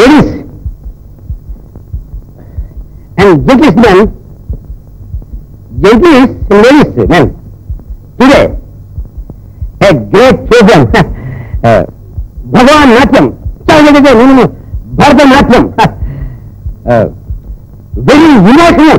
ladies and gentlemen, gentlemen, ladies, men, today, a great program, uh, Bhagavan Natyam, నేను Bharatanatyam very emotional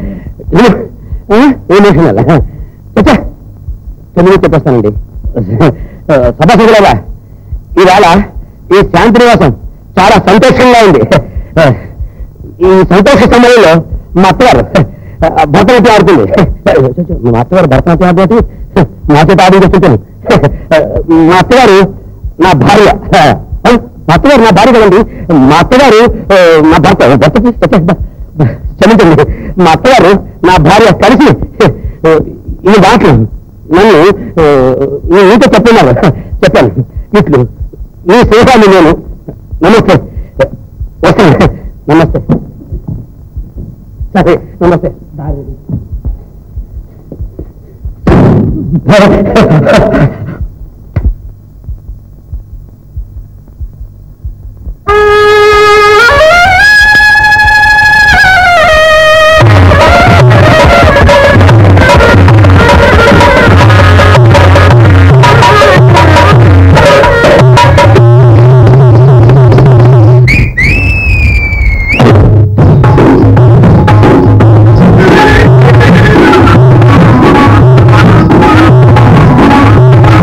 emotional Telugu చెప్పేస్తానండి సభసభులగా ఈవేళ ఈ శాంతి నివాసం చాలా సంతోషంగా ఉంది ఈ సంతోష సమయంలో మా అత్తగారు భరతనాట్యం ఆడుతుంది మా అత్తగారు భరతనాట్యం ఆడుతుంది నా చేత ఆడించుకుంటాను మా అత్తగారు నా భార్య మా అత్తగారు నా భార్య కదండి మా అత్తగారు ఆ, నా భర్త భర్త క్షమించండి మా అత్తగారు నా భార్య కలిసి ఆ, ఈ మాటలు నన్ను ఆ, ఈ నీతో చెప్తున్నారు చెప్పాను ఇట్లు ఈ స్నేహాన్ని నేను నమస్తే వస్తాను నమస్తే సరే నమస్తే ఆ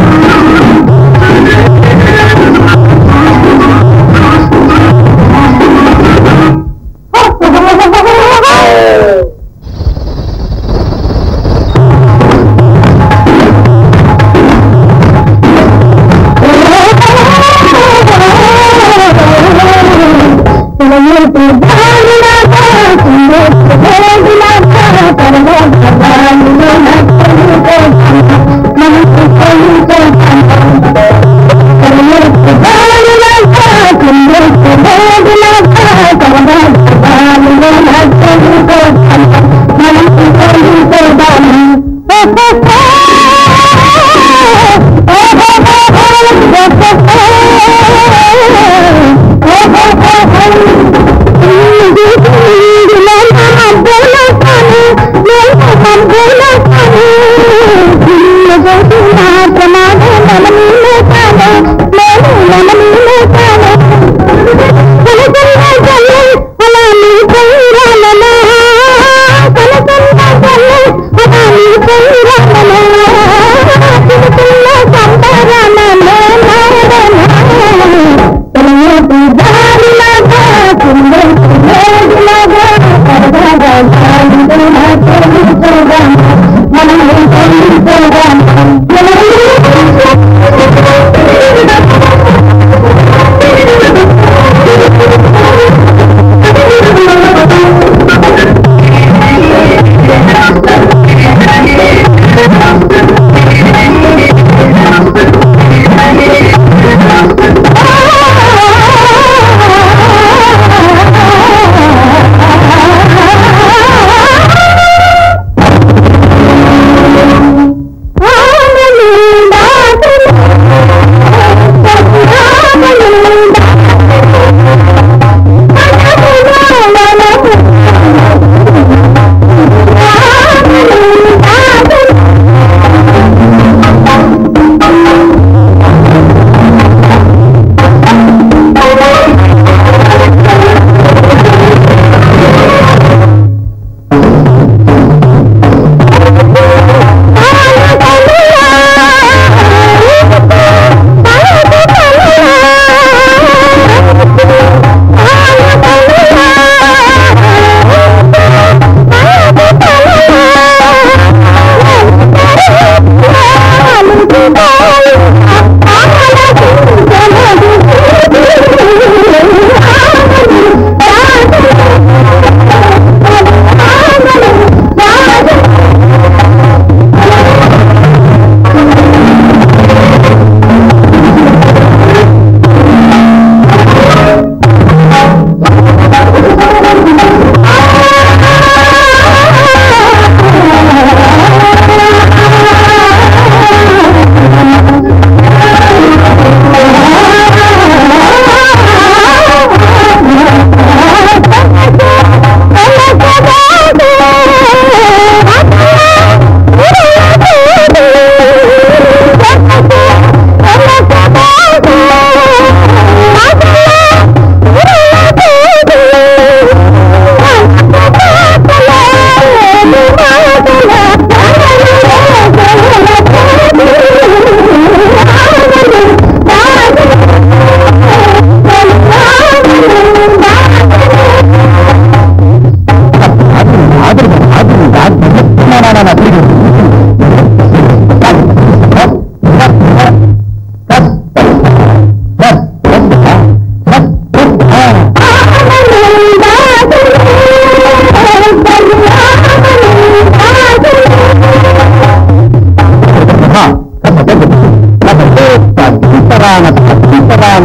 సీతారామ సీతారామ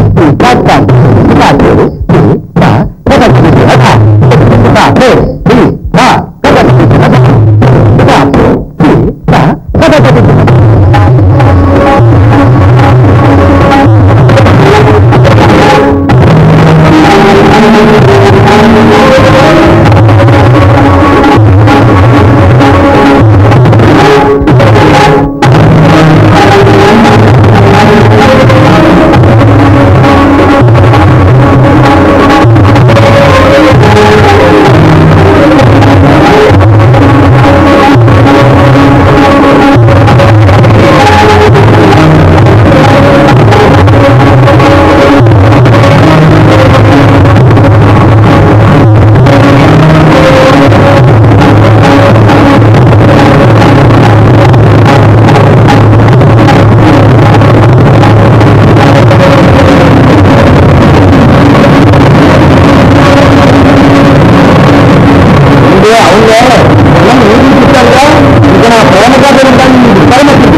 అవునే ఇక నా ప్రేమ కథ వింటాను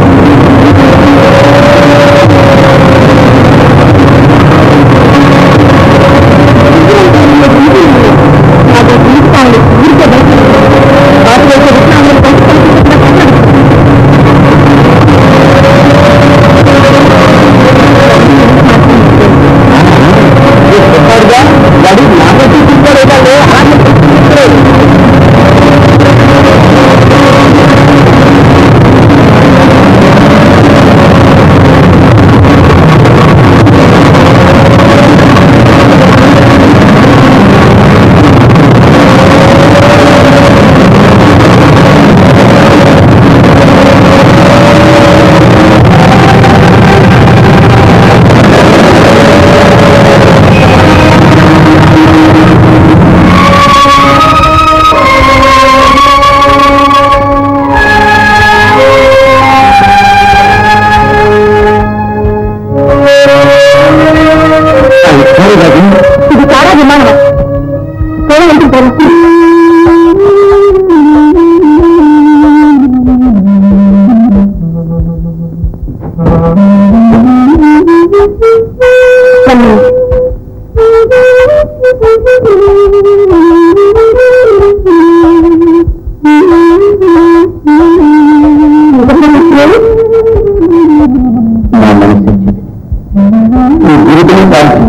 వాడు నాకు తీసుకుంటాడు ఇది చాలా విమానం నా మనసు ఈ జీవితం కాదు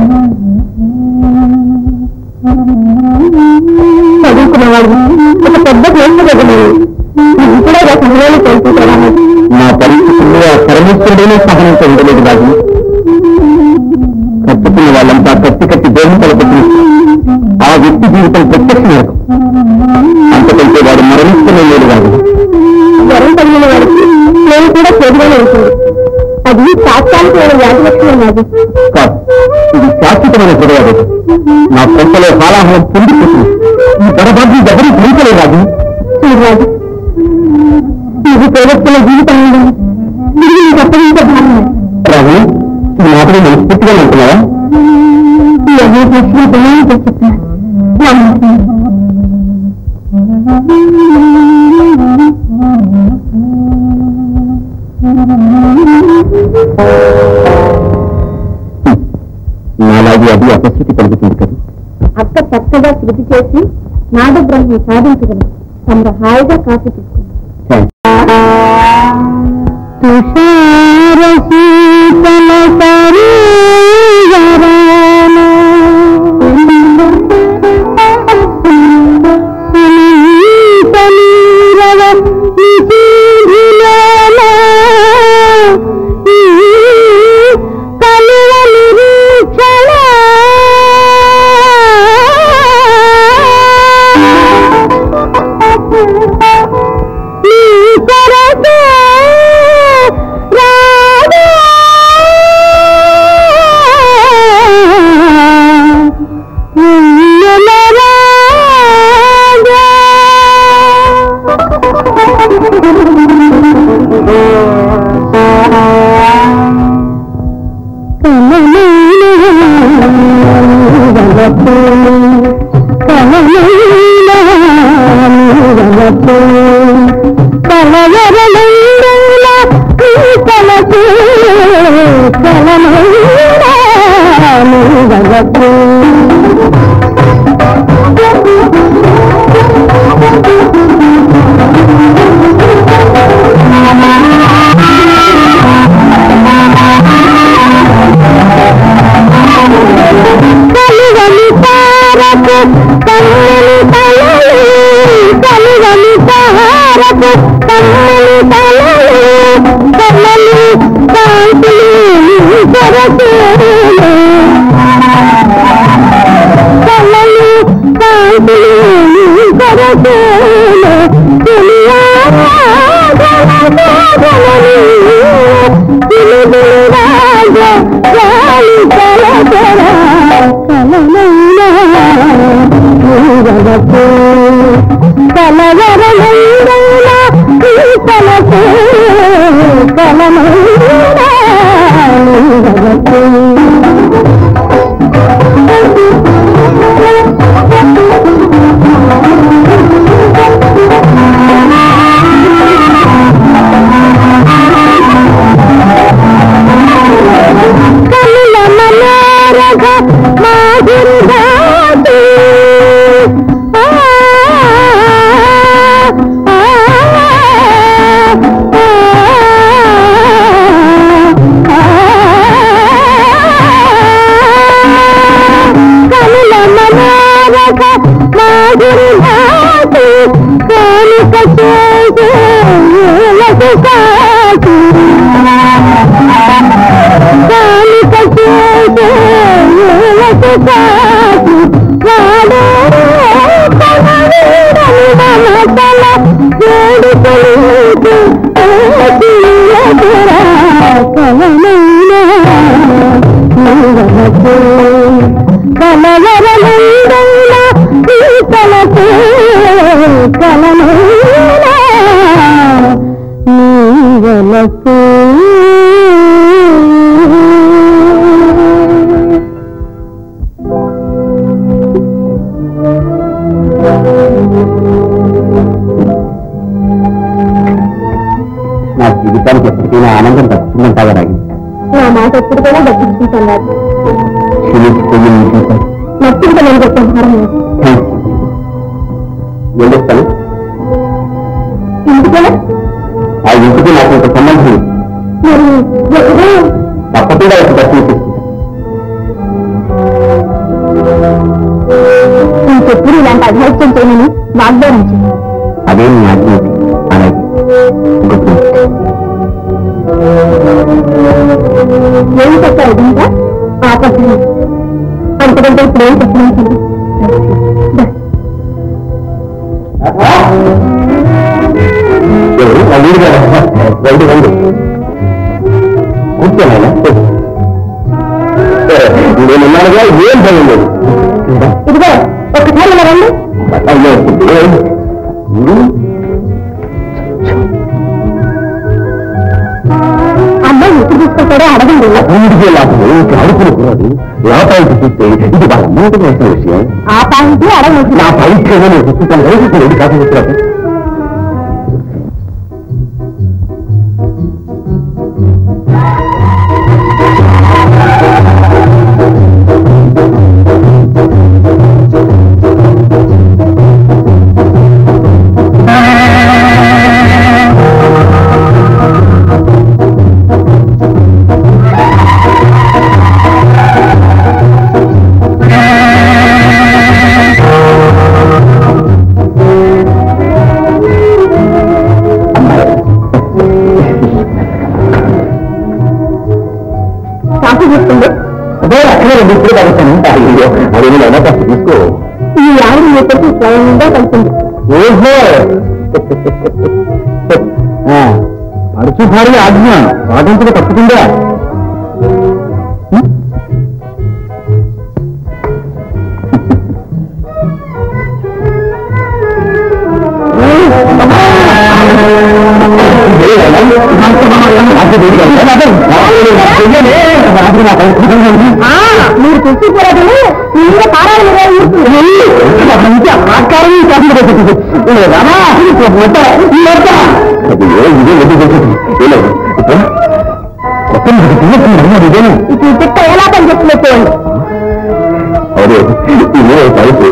చదువుకున్నవాడు ఒక పెద్ద ప్లేస్ కూడా సహనాలు కోల్పోతాను నా పరిస్థితుల్లో ఆ పరమేశ్వరుడైన సహనంతో ఉండలేదు బాబు కట్టుకున్న వాళ్ళంతా కత్తి కట్టి దేవుని తలపెట్టి ఆ వ్యక్తి జీవితం ప్రత్యక్ష నరకం అంతకంటే వాడు మరణిస్తూనే లేదు బాబు జ్వరం కలిగిన వాడికి నేను కూడా చేదుగానే ఉంటుంది అది తాత్కాలికమైన వ్యాధి లక్షణం నాది కాదు ఇది శాశ్వతమైన గొడవ నా కొంతలో హాలాహలం పొందిపోతుంది ఈ గడబాటు ఎవరికి తెలియలేదు రాజు రాజు ఇది ప్రవక్తల జీవితంలో తిరిగి గొప్పగించే భావన రాజు ఈ మాటలు మనస్ఫూర్తిగా అంటున్నావా ఎవరి ప్రశ్న తెలియని చెప్తున్నా నాలాగే అది అపశృతి కలుగుతుంది కదా అక్క చక్కగా శృతి చేసి నాడు బ్రహ్మ సాధించగలరు తమరు హాయిగా కాఫీ తీసుకున్నారు తుషార శీతల సరోవరాన సునీత నీరవ నిశీధిలోన ఈ కలువ నిరీక్షణ నీ కొరకు రాధా ఉయ్యల రాధా కలవరలందుల కలసి కలుగని తారకు కన్నులు తలలు కలుగని తారకు కన్నులు తలలు కన్నులు కాంతులు సరసేలు కన్నులు కాంతులు సరసేలు తెలియారా గలగలగలని పిలుగులు రాజా గాలి కలకరా కలనైనా నీవరకు కలవరమైనా ఈ కలకు కలనైనా నీవరకు కనుల మనోరగ మాధుర్యాతి ఆ, ఆ, కనుల మనోరగ మాధుర్యాతి కానుక చేసే ఏలకు కాచి కానుక చేసే ఏలకు కాచి వాడే కనవీరని మమతల ఏడు కొలుకు ఏటియకురా కలనైనా నీవరకు కలవరమైనా ఈ కలకు కలనైనా నీవలకు నా జీవితానికి ఎప్పటికైనా ఆనందం దక్కుతుందంటావా రాగి నా మాట ఎప్పుడు కూడా దక్కించుకుంటున్నారు క్షమించుకోండి నీ జీవితం నచ్చింది నేను చెప్పాను వెళ్ళొస్తాను ఇందుకనే ఆ ఇంటికి నాకు ఒక సంబంధం ఉంది. మరి ఎప్పుడు తప్పకుండా ఒక దర్శనం చేసుకుంటాను ఇంకెప్పుడు ఇలాంటి అఘాయిత్యం చేయమని వాగ్దానం చేయి అదే నీ ఆజ్ఞ ఉంది. అలాగే గుడ్ నైట్ ఏం చెప్పారు ఇంకా ఆపత్తి అంతకంటే ఇప్పుడు ఏం చెప్పినాను ఎవరు? నా వీడు కదా. రండి రండి కూర్చోనాయన నేను ఉన్నానుగా ఏం భయం లేదు ఇదిగో ఒకసారి ఇలా రండి అయ్యో ఉమ్, అమ్మాయి ఎప్పుడు తీసుకొస్తాడో అడగండి వీడికి లాభం ఇంకా అడుపులు కూడదు లోపానికి చూస్తే ఇది వాళ్ళ అమ్మాయికి వేసిన విషయం ఆ పాయింట్ అడగండి నా పరీక్ష నేను పుస్తకం రైతు కాదు వచ్చినట్టు కాఫీ చేస్తుంది అదే అక్కడే రెండు ఇప్పుడు కలుస్తాను అయ్యో అది నేను ఎలా కాస్త తీసుకో ఈ ఆవిడ మీతో స్వయంగా కలిసింది ఓహో ఆ, అడుచు భార్య ఆజ్ఞ పాటించక తప్పుతుందా ఆ, మీరు తెచ్చిపోరాదు మీరు కారాలు కొత్త ఈ తిట్ట ఎలా పనిచేస్తుందో చూడండి అవును ఇదే పైపు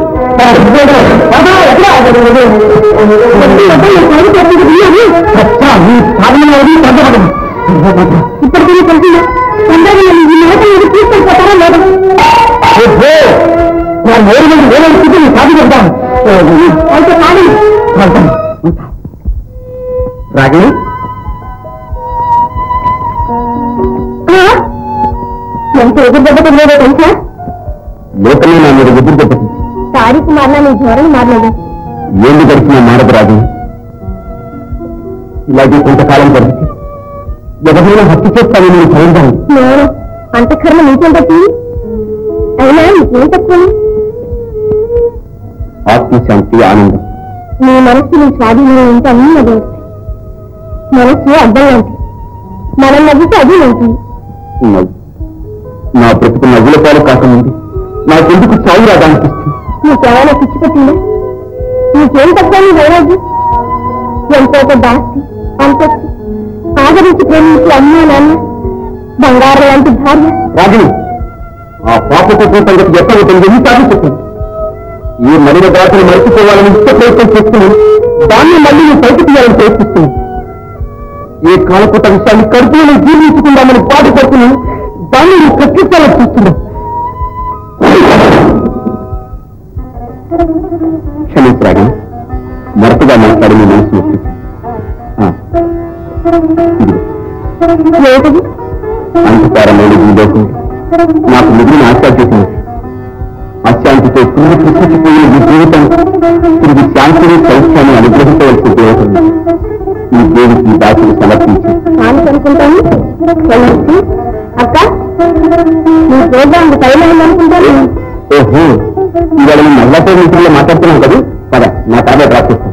ఇప్పటికీ తెలిసిందా అందరూ ఈ మాట మీద తీసుకెళ్ళిపోతారా లేదా నేను మూడు మంది వేల స్థితి సాధి చెప్తాను అయితే కాదు రాగిణి ఎంత ఎదురు దెబ్బ తగిలేదో తెలుసా లోకమే నా మీద ఎదురు దెబ్బతింది తారీఖు మారినా నీ జ్వరం మారలేదు ఏంది గడిచిన మారదు రాగిణి ఇలాగే కొంతకాలం గడిచి ఎవరైనా హత్య చేస్తానని నేను భయందాను నేను అంతఃకరణ నీకేం తప్పింది అయినా నీకేం తక్కువ ఆత్మశాంతి ఆనందం నీ మనస్సు నీ స్వాధీనంలో ఉంటే అన్నీ అది వస్తాయి మనస్సు అద్దం లాంటిది మనం నవ్వితే అది ఉంటుంది నవ్వు నా బ్రతుకు నవ్వుల పాలు కాకముందు నాకెందుకు చావు రాదనిపిస్తుంది నీకేమైనా పిచ్చి పట్టిందా నీకేం తక్కువ నీ వైరాగ్యం ఎంతో పెద్ద ఆస్తి అంతస్తు ఆదరించి ప్రేమించి అమ్మా నాన్న బంగారం లాంటి భార్య రాగిణి ఆ పాపకు సంగతి ఎక్కడ ఉంటుంది ఎన్ని సాధిస్తుంది ఈ మరిన దాతను మర్చిపోవాలని ఇష్ట ప్రయత్నం చేస్తున్నాను దాన్ని మళ్ళీ నేను పైకి తీయాలని ప్రయత్నిస్తున్నాను ఏ కాలపుట విషయాన్ని కడుపులో జీర్ణించుకుందామని పాటుపడుతున్నాను దాన్ని నేను కక్కించాలని చూస్తున్నాను క్షమించు రాగిణి మరపుగా మాట్లాడి మీ మనసు నొప్పించి. ఆ, ఇదిగో. ఏమిటది అంధకారమైన ఈ లోకం నాకు మిగిలిన ఆశాద్యతను అశాంతితో తిరిగి కృషిపోయిన ఈ జీవితం తిరిగి శాంతిని సౌఖ్యాన్ని అనుగ్రహించవలసి ఉపయోగపడింది ఈ దేవికి ఈ దాచిని సమర్పించి నాన్న అనుకుంటాను వెళ్ళొచ్చి అక్క నీ ప్రోగ్రాం టైం అయిందనుకుంటాను ఓహో ఇవాళ నేను మహిళాతో మీటింగ్లో మాట్లాడుతున్నాను కదా పద నా కాబే డ్రాప్ చేస్తాను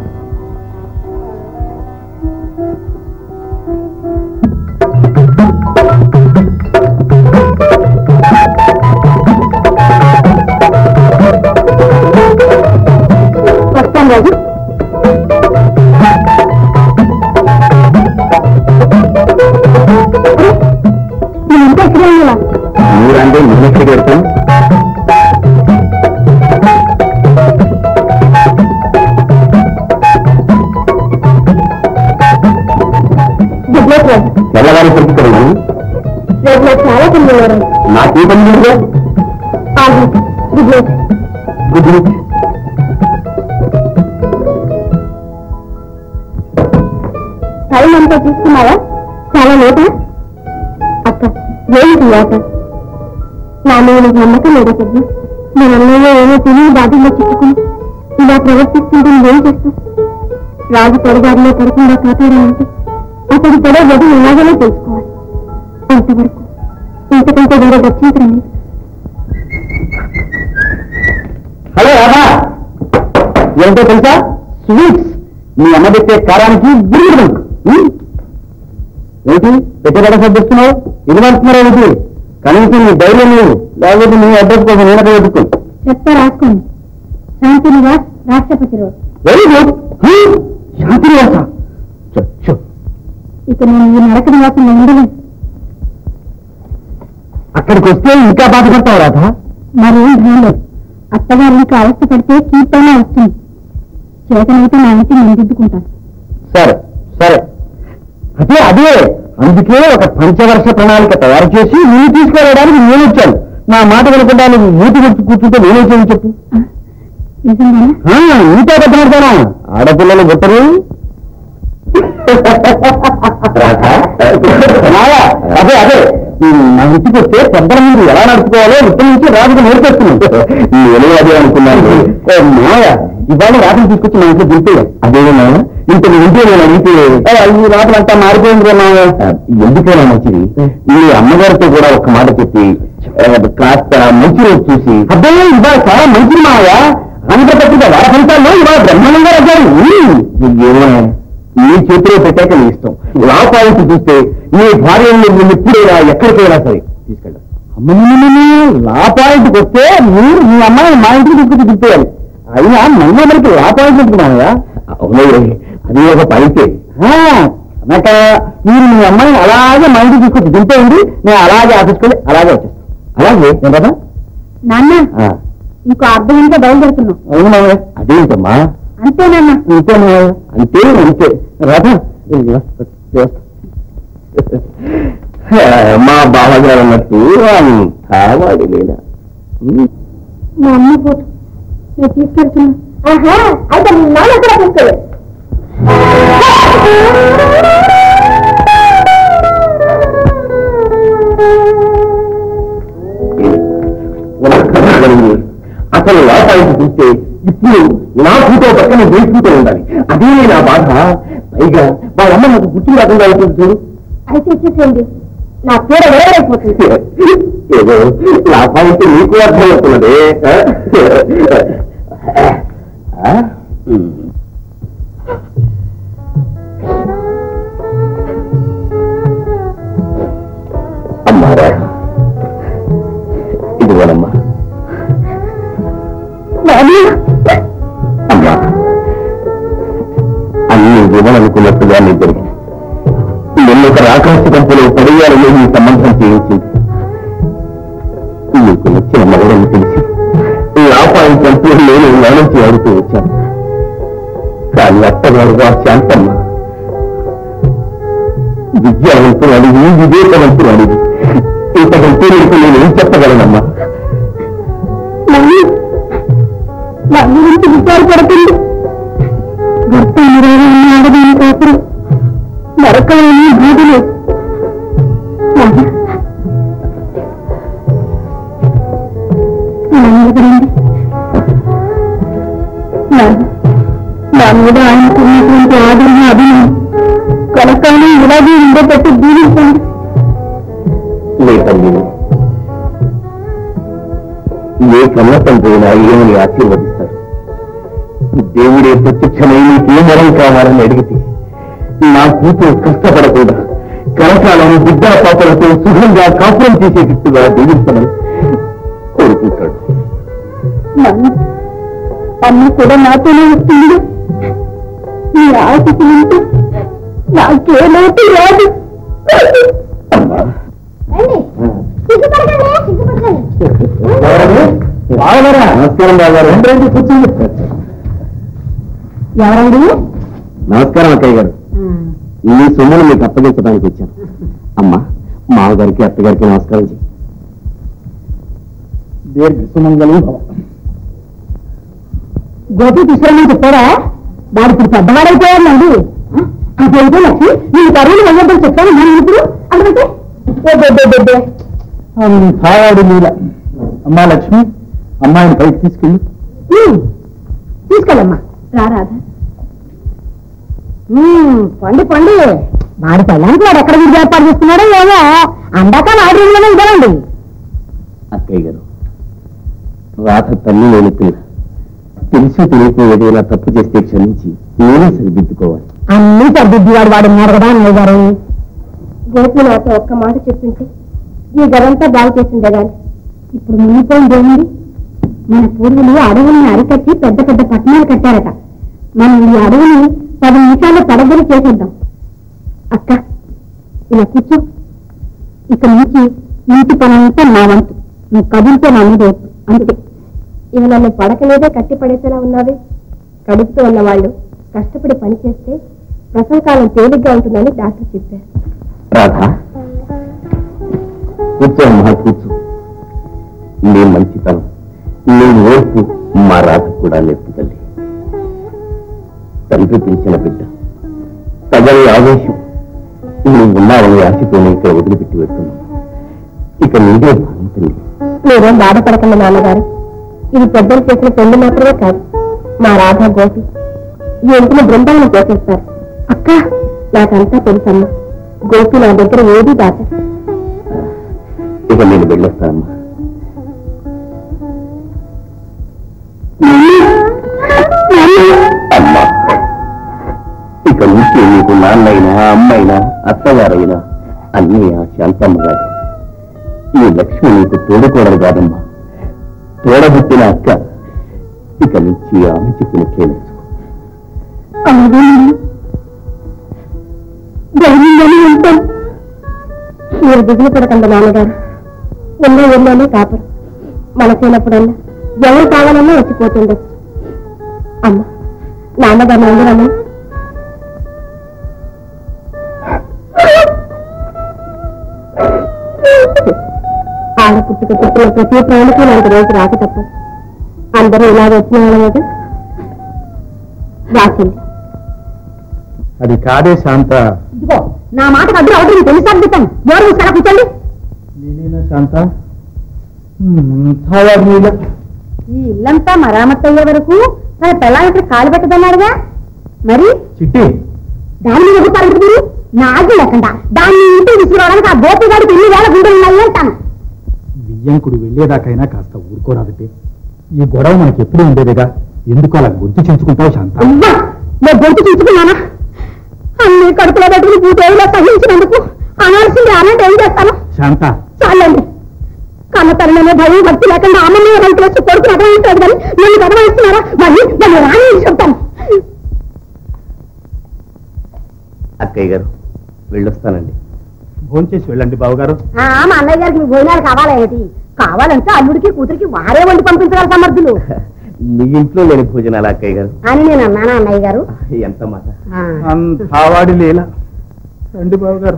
వస్తాను రాజు నువ్వు ఇంకా ఇక్కడే ఉన్నావా మీరంటే నిన్నెక్కడికి వెళ్తాను గుడ్ నైట్ రాజు తెల్లవారి పెట్టుకున్నాను రేపు నాకు చాలా పనులు ఉన్నాయి నాకే పని లేదు ఆగు good night good night time అంతా తీసుకున్నావా చాలా లేటా అక్క ఏంటి ఆట నా మీద నీకు నమ్మకం లేదా పెద్ద మన అన్నయ్య ఏమో తెలియని బాధల్లో చిక్కుకుని ఇలా ప్రవర్తిస్తుంటే నువ్వేం చేస్తావు రాజు పొడగారిలో పడకుండా కాపాడాలంటే అతడి పొడ వది ఎలాగైనా తెలుసుకోవాలి అంతవరకు ఇంతకంటే వేరే గచ్చింతరం లేదు హలో రాధా ఏంటో తెలుసా స్వీట్స్ మీ అమ్మ పెట్టే కారానికి బిరుదు ఏంటి పెట్టేదట సర్దిస్తున్నావు ఇది అంటున్నారా ఏంటి కనీసం నీ ధైర్యం లేదు లేకపోతే నీ అడ్రస్ కోసం నేను పెట్టుకో చెప్తా రాసుకోండి శాంతి నివాస్ రాష్ట్రపతి రోడ్ వెరీ గుడ్ శాంతి నివాస చచ్చు ఇక నేను ఈ నరక నివాసంలో ఉండలేను అక్కడికి వస్తే ఇంకా బాధపడతావు రాధా మరేం భయం లేదు అత్తగారికి అవస్థ పడితే కీర్తన వస్తుంది చేతనైతే నా ఇంటి నేను దిద్దుకుంటాను సరే సరే అదే అదే అందుకే ఒక పంచవర్ష ప్రణాళిక తయారు చేసి నేను తీసుకురావడానికి నేను వచ్చాను నా మాట వినకుండా నువ్వు మూతి పెట్టి కూర్చుంటే నేనేం చేయని చెప్పు ఆ, నిజంగానా ఆ, నీతో పెద్దమాడతానా ఆడపిల్లలు పుట్టరు మావా, అదే అదే ఈ నా ఇంటికి వస్తే పెద్దల ముందు ఎలా నడుచుకోవాలో ఇప్పటి నుంచి రాజుకు నేర్పేస్తున్నాను నేను అదే అనుకున్నాను ఓ, మావయ్య ఇవాళ రాత్రి తీసుకొచ్చి మా ఇంట్లో దింపే అదేనా ఇంత ఇంటి నేను అడిగితే "ఏ, ఈ రాత్రి అంతా మారిపోయింది మావయ్య ఎందుకైనా మంచిది మీ అమ్మగారితో కూడా ఒక మాట చెప్పి ఆ, కాస్త మంచి రోజు చూసి అబ్బే ఇవాళ చాలా మంచిది మావయ్య ఆంధ్రపత్రిక వార ఫలితాల్లో ఇవాళ బ్రహ్మాండంగా రాశారు ఏమో నీ చేతిలో పెట్టాక నీ ఇష్టం లా పాయింట్ చూస్తే నీ భార్యను నువ్వు ఎప్పుడైనా ఎక్కడికైనా సరే తీసుకెళ్ళాలి లా పాయింట్కి వస్తే మీరు మీ అమ్మాయిని మా ఇంటికి తీసుకొచ్చి తిప్పేయాలి అయినా మళ్ళీ మనకి లా పాయింట్ ఉంటున్నాయా అవునయ్య అది ఒక పాయింటే అన్నాక మీరు మీ అమ్మాయిని అలాగే మా ఇంటికి తీసుకొచ్చి దింపేయండి నేను అలాగే ఆఫీస్కి వెళ్ళి అలాగే వచ్చేస్తాను అలాగే నేను కదా నాన్న ఇంకో అర్ధ గంట బయలుదేరుతున్నాం అవును మామయ్య అదేంటమ్మా అంతే నాన్న అంతే మామయ్య అంతే అంతే రాధా మా బావగారు అన్నట్టు అంతా వాడి లేదా మా అమ్మ ఫోటో నేను తీసుకెళ్తున్నా ఆహా అయితే మీ నాన్న కూడా తీసుకెళ్ళి అసలు లోపానికి చూస్తే ఇప్పుడు నా ఫోటో పక్కన ఏ ఫోటో ఉండాలి అదే నా బాధ పైగా వాళ్ళమ్మ నాకు గుర్తు రాకుండా అవుతుంది చూడు అయితే ఇచ్చేసేయండి నా పేర వేరైపోతుంది ఏదో లాభానికి నీకు అర్థమవుతున్నది ఆ? ఉమ్. అమ్మారా ఇదిగోనమ్మా అమ్మా అన్ని ఇవ్వాలనుకున్నట్టుగా నీ జరిగింది నిన్ను ఒక రాకాశ కంపులో పడియాలని నీ సంబంధం చేయించింది నీకు నచ్చిన మగడని తెలిసి లాపాయి కంపులో నేను నానుంచి ఆడుతూ వచ్చాను కానీ అత్తగారుగా శాంతమ్మ విద్యావంతులు అడిగి వివేకవంతులు అడిగి ఇంతకంటే నీకు నేను ఏం చెప్పగలనమ్మా మళ్ళీ నా గురించి విచారపడుతుంది భర్త అనురాగం ఆడదాని కోసం మరొకని బూదులు నా మీద ఆయనకున్నటువంటి ఆదరణ అభిమానం కలకాలం ఇలాగే ఉండేటట్టు జీవించండి లే తల్లిని ఏ కన్న తండ్రైనా ఏమని ఆశీర్వదిస్తారు దేవుడే ప్రత్యక్షమై నీకే వరం కావాలని అడిగితే నా కూతురు కష్టపడకుండా కరకాలం బిడ్డా పాపలతో సుఖంగా కాపురం చేసేటట్టుగా దీవించమని కోరుకుంటాడు నన్ను అమ్మ కూడా నాతోనే వస్తుంది నీ ఆశకు ఉంటే నాకే లోటు రాదు అమ్మా నమస్కారం బాగారు రండి కూర్చోండి ఎవరండి నమస్కారం అక్కయ్య గారు ఈ సొమ్మును మీకు అప్పగించడానికి వచ్చాను అమ్మా మామగారికి అత్తగారికి నమస్కారం చేయి దీర్ఘ సుమంగళం భవ గోపి తీసుకురమని చెప్పారా వాడు ఇప్పుడు పెద్దవాడైపోయాడండి అదేంటో లక్ష్మి నీ కరువులు వెళ్ళొద్దని చెప్పాను నేను ఇప్పుడు అంటే తాయాడు లీల అమ్మా లక్ష్మి అమ్మాయిని పైకి తీసుకెళ్ళి తీసుకెళ్ళమ్మా రా రాధా పండి పండి వాడి పెళ్ళానికి వాడు ఎక్కడ విడిగా ఏర్పాటు చేస్తున్నాడో ఏమో అందాక వాడి రూమ్లోనే ఇవ్వాలండి అక్కయ్య గారు రాధ తల్లి లేని పిల్ల తెలిసి తెలియక ఏదైనా తప్పు చేస్తే క్షమించి నేనే సరిదిద్దుకోవాలి అన్ని సర్దిద్ది వాడు వాడు ఉన్నారు కదా అన్నయ్య గారు గోపి నాతో ఒక్క మాట చెప్పింటే ఈ గదంతా బాగు చేసిందే గాని ఇప్పుడు మునిపోయింది ఏముంది మన పూర్వులు అడవుల్ని అరికట్టి పెద్ద పెద్ద పట్టణాలు కట్టారట మనం ఈ అడవిని పది నిమిషాల్లో పడగలు చేసేద్దాం అక్క ఇలా కూర్చో ఇక నుంచి ఇంటి పనంతా నా వంతు నువ్వు కదులుతో నా మీద ఒట్టు. అంతే ఇక నన్ను పడకలేదే కట్టి పడేసేలా ఉన్నావే కడుపుతో ఉన్న వాళ్ళు కష్టపడి పని చేస్తే ప్రసవ కాలం తేలిగ్గా ఉంటుందని డాక్టర్ చెప్పారు రాధ కూర్చో అమ్మా కూర్చో నీ మంచితనం నీ ఓర్పు మా రాధ కూడా లేదు తల్లి తండ్రి పిలిచిన బిడ్డ తగని ఆవేశం నువ్వు ఉన్నావని ఆశతోనే ఇక్కడ వదిలిపెట్టి వెళ్తున్నావు ఇక నీదే భారం తల్లి మీరేం బాధపడకండి నాన్నగారు ఇది పెద్దలు చేసిన పెళ్లి మాత్రమే కాదు మా రాధా గోపి ఈ ఇంటిని బృందాలను చేసేస్తారు అక్క నాకంతా తెలుసమ్మా గోపి నా దగ్గర ఏది దాట ఇక నేను వెళ్ళొస్తానమ్మా అమ్మా ఇక నుంచి నీకు నాన్నైనా అమ్మైనా అత్తగారైనా అన్నీ ఆ శాంతమ్మ గారు ఈ లక్ష్మి నీకు తోడుకోవడం కాదమ్మా తోడబుట్టిన అక్క ఇక నుంచి ఆమె చెప్పిన కేసు జరిగిందని ఉంటాను మీరు దిగులు పడకండి నాన్నగారు ఉన్న ఊళ్ళోనే కాపరు మనసైనప్పుడల్లా ఎవరు కావాలన్నా వచ్చిపోతుండొచ్చు అమ్మ నాన్నగారు అందరమ్మ ఆడ పుట్టుక పుట్టిన ప్రతి ప్రాణికి నాకు రోజు రాక తప్పదు అందరూ ఇలాగ వచ్చిన వాళ్ళగా రాసింది అది కాదే శాంత ఇదిగో నా మాట అద్దరు అవుతుంది తెలుసు అద్భుతం ఎవరు ఇక్కడ కూర్చోండి నేనేనా శాంత తావారు నీళ్ళ ఈ ఇల్లంతా మరామత్తు అయ్యే వరకు తన పిల్లలు ఇక్కడ కాలు పెట్టదన్నాడుగా మరి చిట్టి దాని మీద ఎవరు పరుగుతుంది నాకు లేకుండా దాన్ని ఇంటికి తీసుకురావడానికి ఆ గోపిగాడికి ఎన్ని వేల గుండెలు ఉన్నాయి అంటాను బియ్యంకుడు వెళ్ళేదాకైనా కాస్త ఊరుకోరాదటే ఈ గొడవ మనకి ఎప్పుడూ ఉండేదిగా ఎందుకు అలా గుర్తు చించుకుంటావు శాంత అమ్మా నేను గొంతు తీసుకున్నానా అన్ని కడుపులో పెట్టుకుని పూటేవిలో సహించినందుకు అనాల్సింది అనంటే ఏం చేస్తాను శాంత చాలండి కన్న తరుణమే భయం భక్తి లేకుండా అమ్మని రైతులు వచ్చి కొడుకు అర్థమైంటాడు కానీ నన్ను గమనిస్తున్నారా మరి నన్ను రాని చెప్తాను అక్కయ్య గారు వెళ్ళొస్తానండి భోంచేసి వెళ్ళండి బావగారు ఆ, మా అన్నయ్య గారికి మీ భోజనాలు కావాలా ఏంటి కావాలంటే అల్లుడికి కూతురికి వారే వండి పంపించగల సమర్థులు మీ ఇంట్లో లేని భోజనాలు అక్కయ్య గారు అని నేను అన్నానా అన్నయ్య గారు ఎంత మాట ఆ, అంతావాడి లేలా రండి బావగారు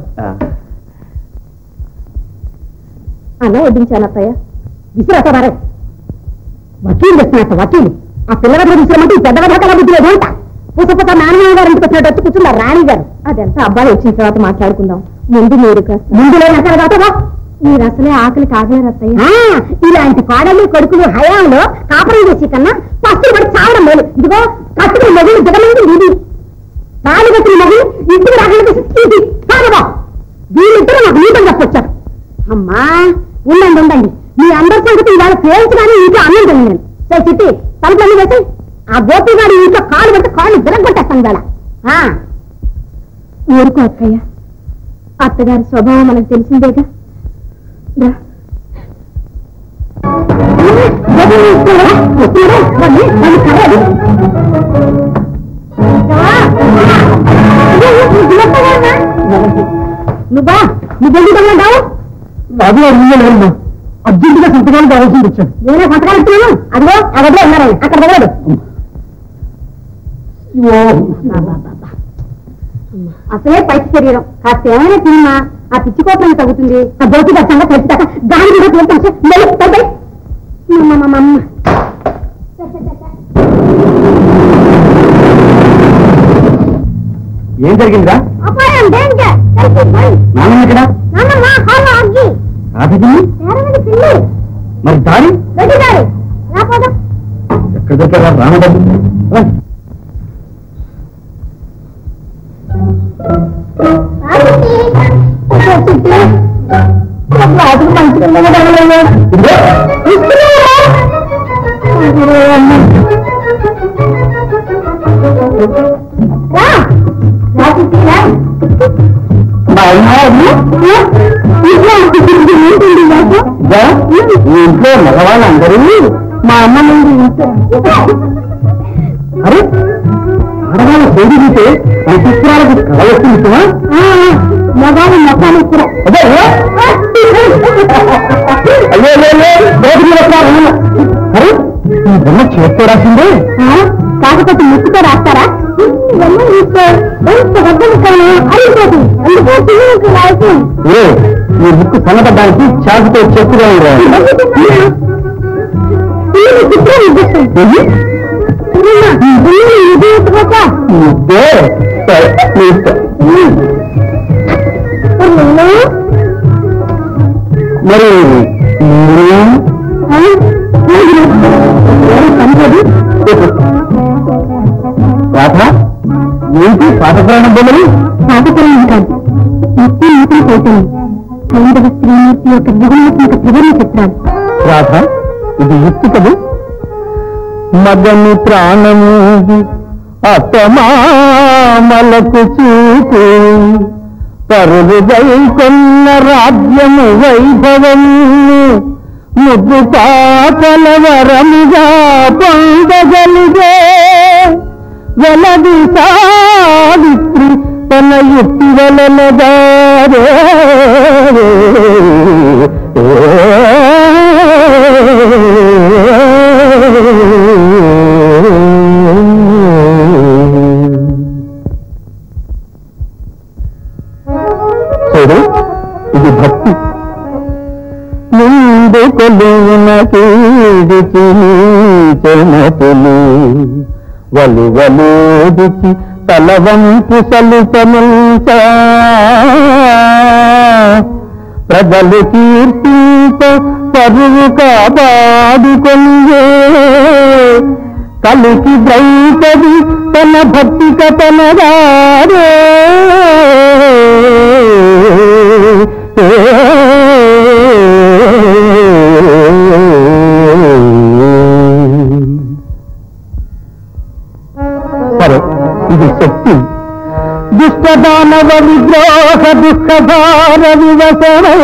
అన్న వడ్డించాను అత్తయ్య విసిరాత వారే వకీలు తెస్తున్నట్టు వకీలు ఆ పిల్లగడ్డ విసిరమంటే ఈ పెద్ద కథ బుద్ధి లేదు అంట పుసపుత నాన్నమ్మ గారు ఇంటికి వచ్చినట్టు వచ్చి కూర్చున్నారు రాణి గారు అదంతా అబ్బాయి వచ్చిన తర్వాత మాట్లాడుకుందాం ముందు మీరు ముందు లేని అక్కడ కాదా మీరు అసలే ఆకలి కాగలేరు అత్తయ్య ఇలాంటి కోడలు కొడుకులు హయాంలో కాపురం చేసి కన్నా పస్తులు పడి చావడం లేదు ఇదిగో కట్టుకుని మొగులు దిగలేదు ఇది తాళి కట్టిన మొగులు ఇంటికి రాకుండా ఇది కాదబా వీళ్ళిద్దరూ నాకు నీతం చెప్పొచ్చారు అమ్మా ఉండండి ఉండండి మీ అందరి సంగతి ఇవాళ పేల్చగానే ఇంట్లో అన్నం తిన్నాను సరే చిట్టి తలుపులన్నీ వేసి ఆ గోపి గారి ఇంట్లో కాలు పెట్టి కాళ్ళు విరగొట్టేస్తాను వేళ ఊరుకో అక్కయ్య అత్తగారి స్వభావం మనకు తెలిసిందేగా రా. వస్తున్నాడా? వాడిని, వాడిని కర్రలు. నువ్వా నువ్వెందుకు తగలంటావు రాజు గారు నీళ్ళు అర్జెంటుగా సంతకాలు కావాల్సింది వచ్చాను నేనే సంతకాలు ఇస్తున్నాను అదిగో ఆ గదిలో ఉన్నారని అక్కడ తగలడు అసలే పైకి శరీరం కాస్త ఏమైనా తిన్నా ఆ పిచ్చి కోపం తగ్గుతుంది ఆ బోటి దర్శనంగా తెలిసి దాని కూడా తీరుతాం ఏం జరిగిందిరా అపాయం డేంజర్ నాన్న ఇక్కడ నాన్నమ్మ హాల్లో అగ్గి రాధకి నేరమని పిల్లి మరి దారి గడిగారు రాపోదా ఎక్కడ దొరికారా రామబాబు రా. రాజుకు మంచిగా ఇదిగో. మా అమ్మాయి ఇదా? ఈ ఇంట్లో మగవాళ్ళందరూ మా అమ్మ నుండి ఇంట్లో అరే ఆడవాళ్ళ పేరు చూస్తే మన చిత్రాలకు కళ వస్తుంది మగాళ్ళు మొక్కలు కూడా అదే అయ్యో బోధి అరే ఈ బొమ్మ చేత్తో రాసిందే కాకపోతే ముక్కుతో రాస్తారా ఇవన్నీ చూస్తే ఎంత వద్దలు కానీ అయిపోతుంది అందుకే పిల్లలకు రాసి ఏ ఈ ముక్కు సన్నపడ్డానికి చాకుతో చెప్పుగా పిల్లలు చిత్రం ఇద్దేస్తాయి పిల్లలు ఇది ఎత్తుకోక ముద్దే సరే, నీ ఇష్టం. మరి రాధ ఏంటి పాఠపురాణం బొమ్మలు పాఠపురాణం కాదు నిత్య నూతన చైతన్యం హైందవ స్త్రీమూర్తి యొక్క విగుణాత్మక త్రివర్ణ చిత్రాలు రాధ ఇది యుక్తి కదు మగని ప్రాణము అత్తమామలకు చూపు పరుగుదై కొన్న రాజ్యము వైభవము ముద్దు పాపల వరముగా పొందగలిగే వెలది సావిత్రి తన యుక్తి వలనగారే చూడు ఇది భక్తి ముందు కొలువున కీడిచి చెమతులు వలు వలుడిచి తలవంపు సలుపనుంచ ప్రజలు కీర్తింప పరువు కాపాడుకొనియే కలికి ద్రైపది తన భక్తి కథనగారే సరే ఇది శక్తి దుష్టదానవ విద్రోహ దుఃఖభార వివసమై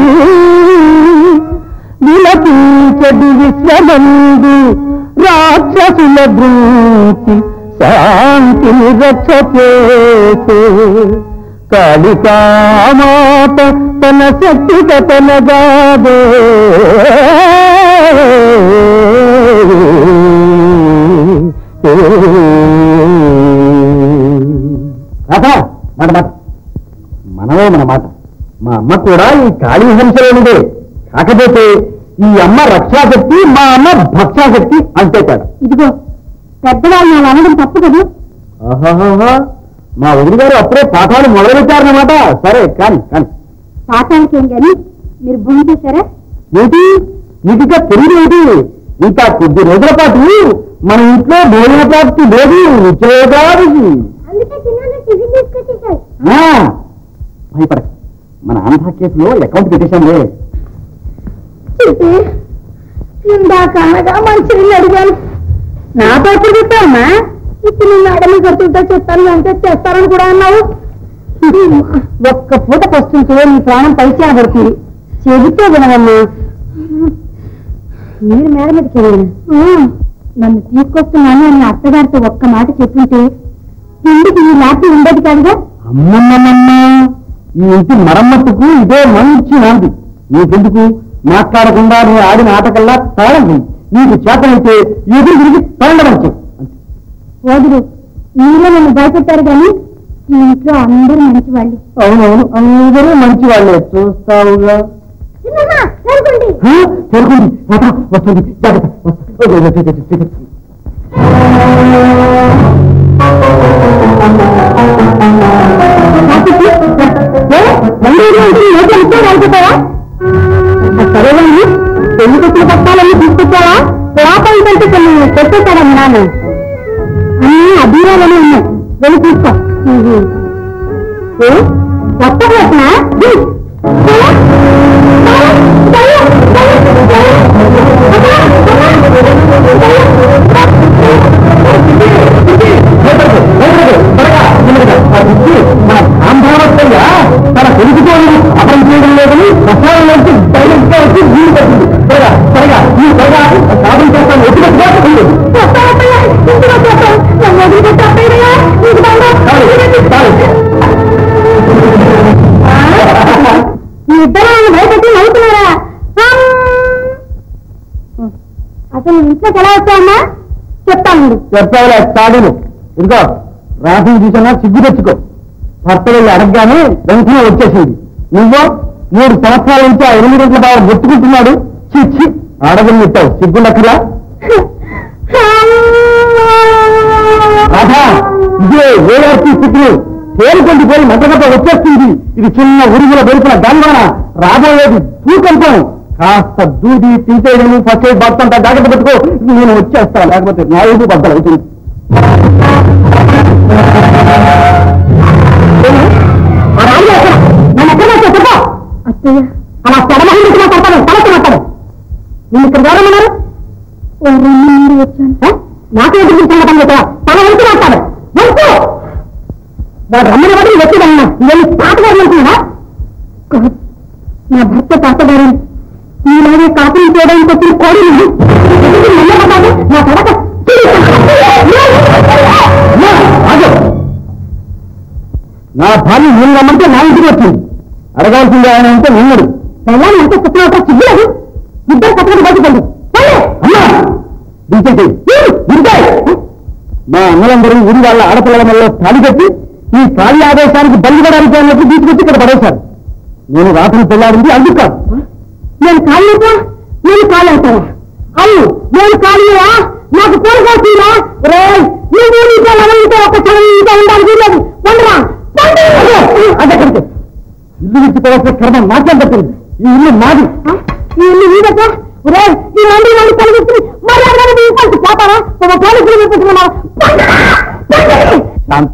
విలపించడి విశ్వమందు రాక్షసుల దృంచి శాంతిని రక్ష చేసే కాళికామాత తన శక్తి కథనగాదే రాధా మాట మాట మనమే మన మాట మా అమ్మ కూడా ఈ కాళీ హంసలోనిదే కాకపోతే ఈ అమ్మ రక్షాశక్తి మా అమ్మ భక్షాశక్తి అంతే కాదు ఇదిగో పెద్దవాళ్ళు అలా అనడం తప్పు కదా ఆహాహాహా. మా ఊరి గారు అప్పుడే పాఠాలు మొదలుపెట్టారన్నమాట సరే కానీ కానీ పాఠానికి ఏం కానీ మీరు భూమి చేశారా ఏంటి నీకు ఇంకా తెలియదు ఇంకా కొద్ది రోజుల పాటు మన ఇంట్లో భోజన ప్రాప్తి లేదు ఉద్యోగానికి అందుకే చిన్న టిఫిన్ తీసుకొచ్చేసారు ఆ, భయపడ మన ఆంధ్ర కేసులో అకౌంట్ పెట్టేశాంలే ఇందాక అనగా మంచినీళ్ళు అడిగాను నాతో ఎప్పుడు చెప్పావమ్మా ఇప్పుడు నిన్ను అడవి ఖర్చులతో చెప్తాను అంటే చేస్తారని కూడా అన్నావు ఒక్క పూట పస్తుంటే నీ ప్రాణం పైసా పడుతుంది చెబితే వినవమ్మా మీరు మేడ మీదకి వెళ్ళిన నన్ను తీసుకొస్తున్నాను అని అత్తగారితో ఒక్క మాట చెప్పింటే ఇంటికి ఈ లాంటి ఉండేది కాదుగా అమ్మమ్మమ్మ ఈ ఇంటి మరమ్మతుకు ఇదే మంచి నాంది నీకెందుకు మాట్లాడకుండా నువ్వు ఆడిన ఆటకల్లా తాళం చెయ్యి. నీకు చేతనైతే ఎదురు తిరిగి తాండవచ్చు వదులు మీరే నన్ను భయపెట్టారు కానీ ఈ ఇంట్లో అందరూ మంచి వాళ్ళు అవునవును అందరూ మంచి వాళ్ళే చూస్తావుగా హా? చేరుకుంది తాత, వస్తుంది జాగ్రత్త వస్తుంది. ఓ, ఓ, ఓ, టికెట్, టికెట్. సరేనండి పెళ్లి పెట్టిన పట్టాలన్నీ తీసుకొచ్చావా లోపల కంటే కొన్ని పెట్టేశారా మీ నాన్న అన్ని అధీరాలనే ఉన్నాయి వెళ్ళి తీసుకో ఏ? కొత్త ప్రశ్న ఆంధ్రావత్తయ్య తన కొడుకుతో అపరం చేయడం లేదని ప్రసారం నుంచి డైరెక్ట్ గా వచ్చి వీలు పట్టింది త్వరగా త్వరగా ఈ త్వరగా సాధన చేస్తాను ఎత్తుకొచ్చుకోవాలి ఇద్దరు భయపెట్టి నవ్వుతున్నారా అసలు ఇంట్లోకి ఎలా వచ్చావమ్మా చెప్తాను చెప్పావులే తాడును ఇదిగో రాసిన చూసినా సిగ్గు తెచ్చుకో భర్త వెళ్ళి అడగగానే వెంటనే వచ్చేసింది నువ్వు మూడు సంవత్సరాల నుంచి ఆ ఎనిమిది గంటల బాగా గుర్తుకుంటున్నాడు చిచ్చి అడగని పెట్టావు సిగ్గుండక్కలా రాధా ఇదే వేలార్తి స్థితిని తేలికొండి పోయి మంటగత వచ్చేస్తుంది ఇది చిన్న ఉరుగుల బెరుపుల గల్వాన రాబోయేది భూకంపం కాస్త దూది తీసేయడము ఫస్ట్ ఎయిడ్ బాక్స్ అంతా జాగ్రత్త పెట్టుకో నేను వచ్చేస్తా లేకపోతే నా ఊరు బద్దలు అవుతుంది అత్తయ్య అలా తెరమహించుకున్నా కొడతాను తలకి మాట్లాడు నేను ఇక్కడ ఎవరన్నారు నుండి వచ్చాను నాకు ఎదురు సంగతం చెప్పా తన వెళ్తూ మాట్లాడు వెళ్తూ వాడు రమ్మని బట్టి వచ్చిదన్నా ఇవన్నీ తాతగారు అనుకున్నా నా భర్త తాతగారు నీలాగే కాపులు చేయడానికి వచ్చిన కోడి నా తడక నా భార్య నేను రమ్మంటే నా ఇంటికి వచ్చింది అడగాల్సింది ఆయన అంటే నిన్నడు వెళ్ళాలి అంటే చెప్పిన సిగ్గులేదు ఇద్దరు కట్టుకుని బయటకండి అమ్మా దించేసి దించాయి మా అన్నలందరూ ఊరి వాళ్ళ ఆడపిల్లల వల్ల తాళి కట్టి ఈ ఖాళీ ఆదేశానికి బలిపడానికి అన్నట్టు తీసుకొచ్చి ఇక్కడ పడేశారు నేను రాత్రి పెళ్ళాడింది అందుకు కాదు నేను కాళ్ళేపా నేను కాలేస్తావా అయ్యి నేను కాళ్ళేవా నాకు కోరుకోవచ్చురా రే ఈ ఊరితో నవలితో ఒక క్షణం ఇంకా ఉండాలి వీలేదు పండురా అంటే కడితే ఇల్లు విడిచిపోవాల్సిన క్రమం నాకేం పట్టింది ఈ ఇల్లు మాది ఈ ఇల్లు వీడక రే ఈ మంది మంది కలిగి మరి అక్కడ ఇంకొంచెం పోతారా ఒక పోలీసులు పెట్టుకున్నావా శాంత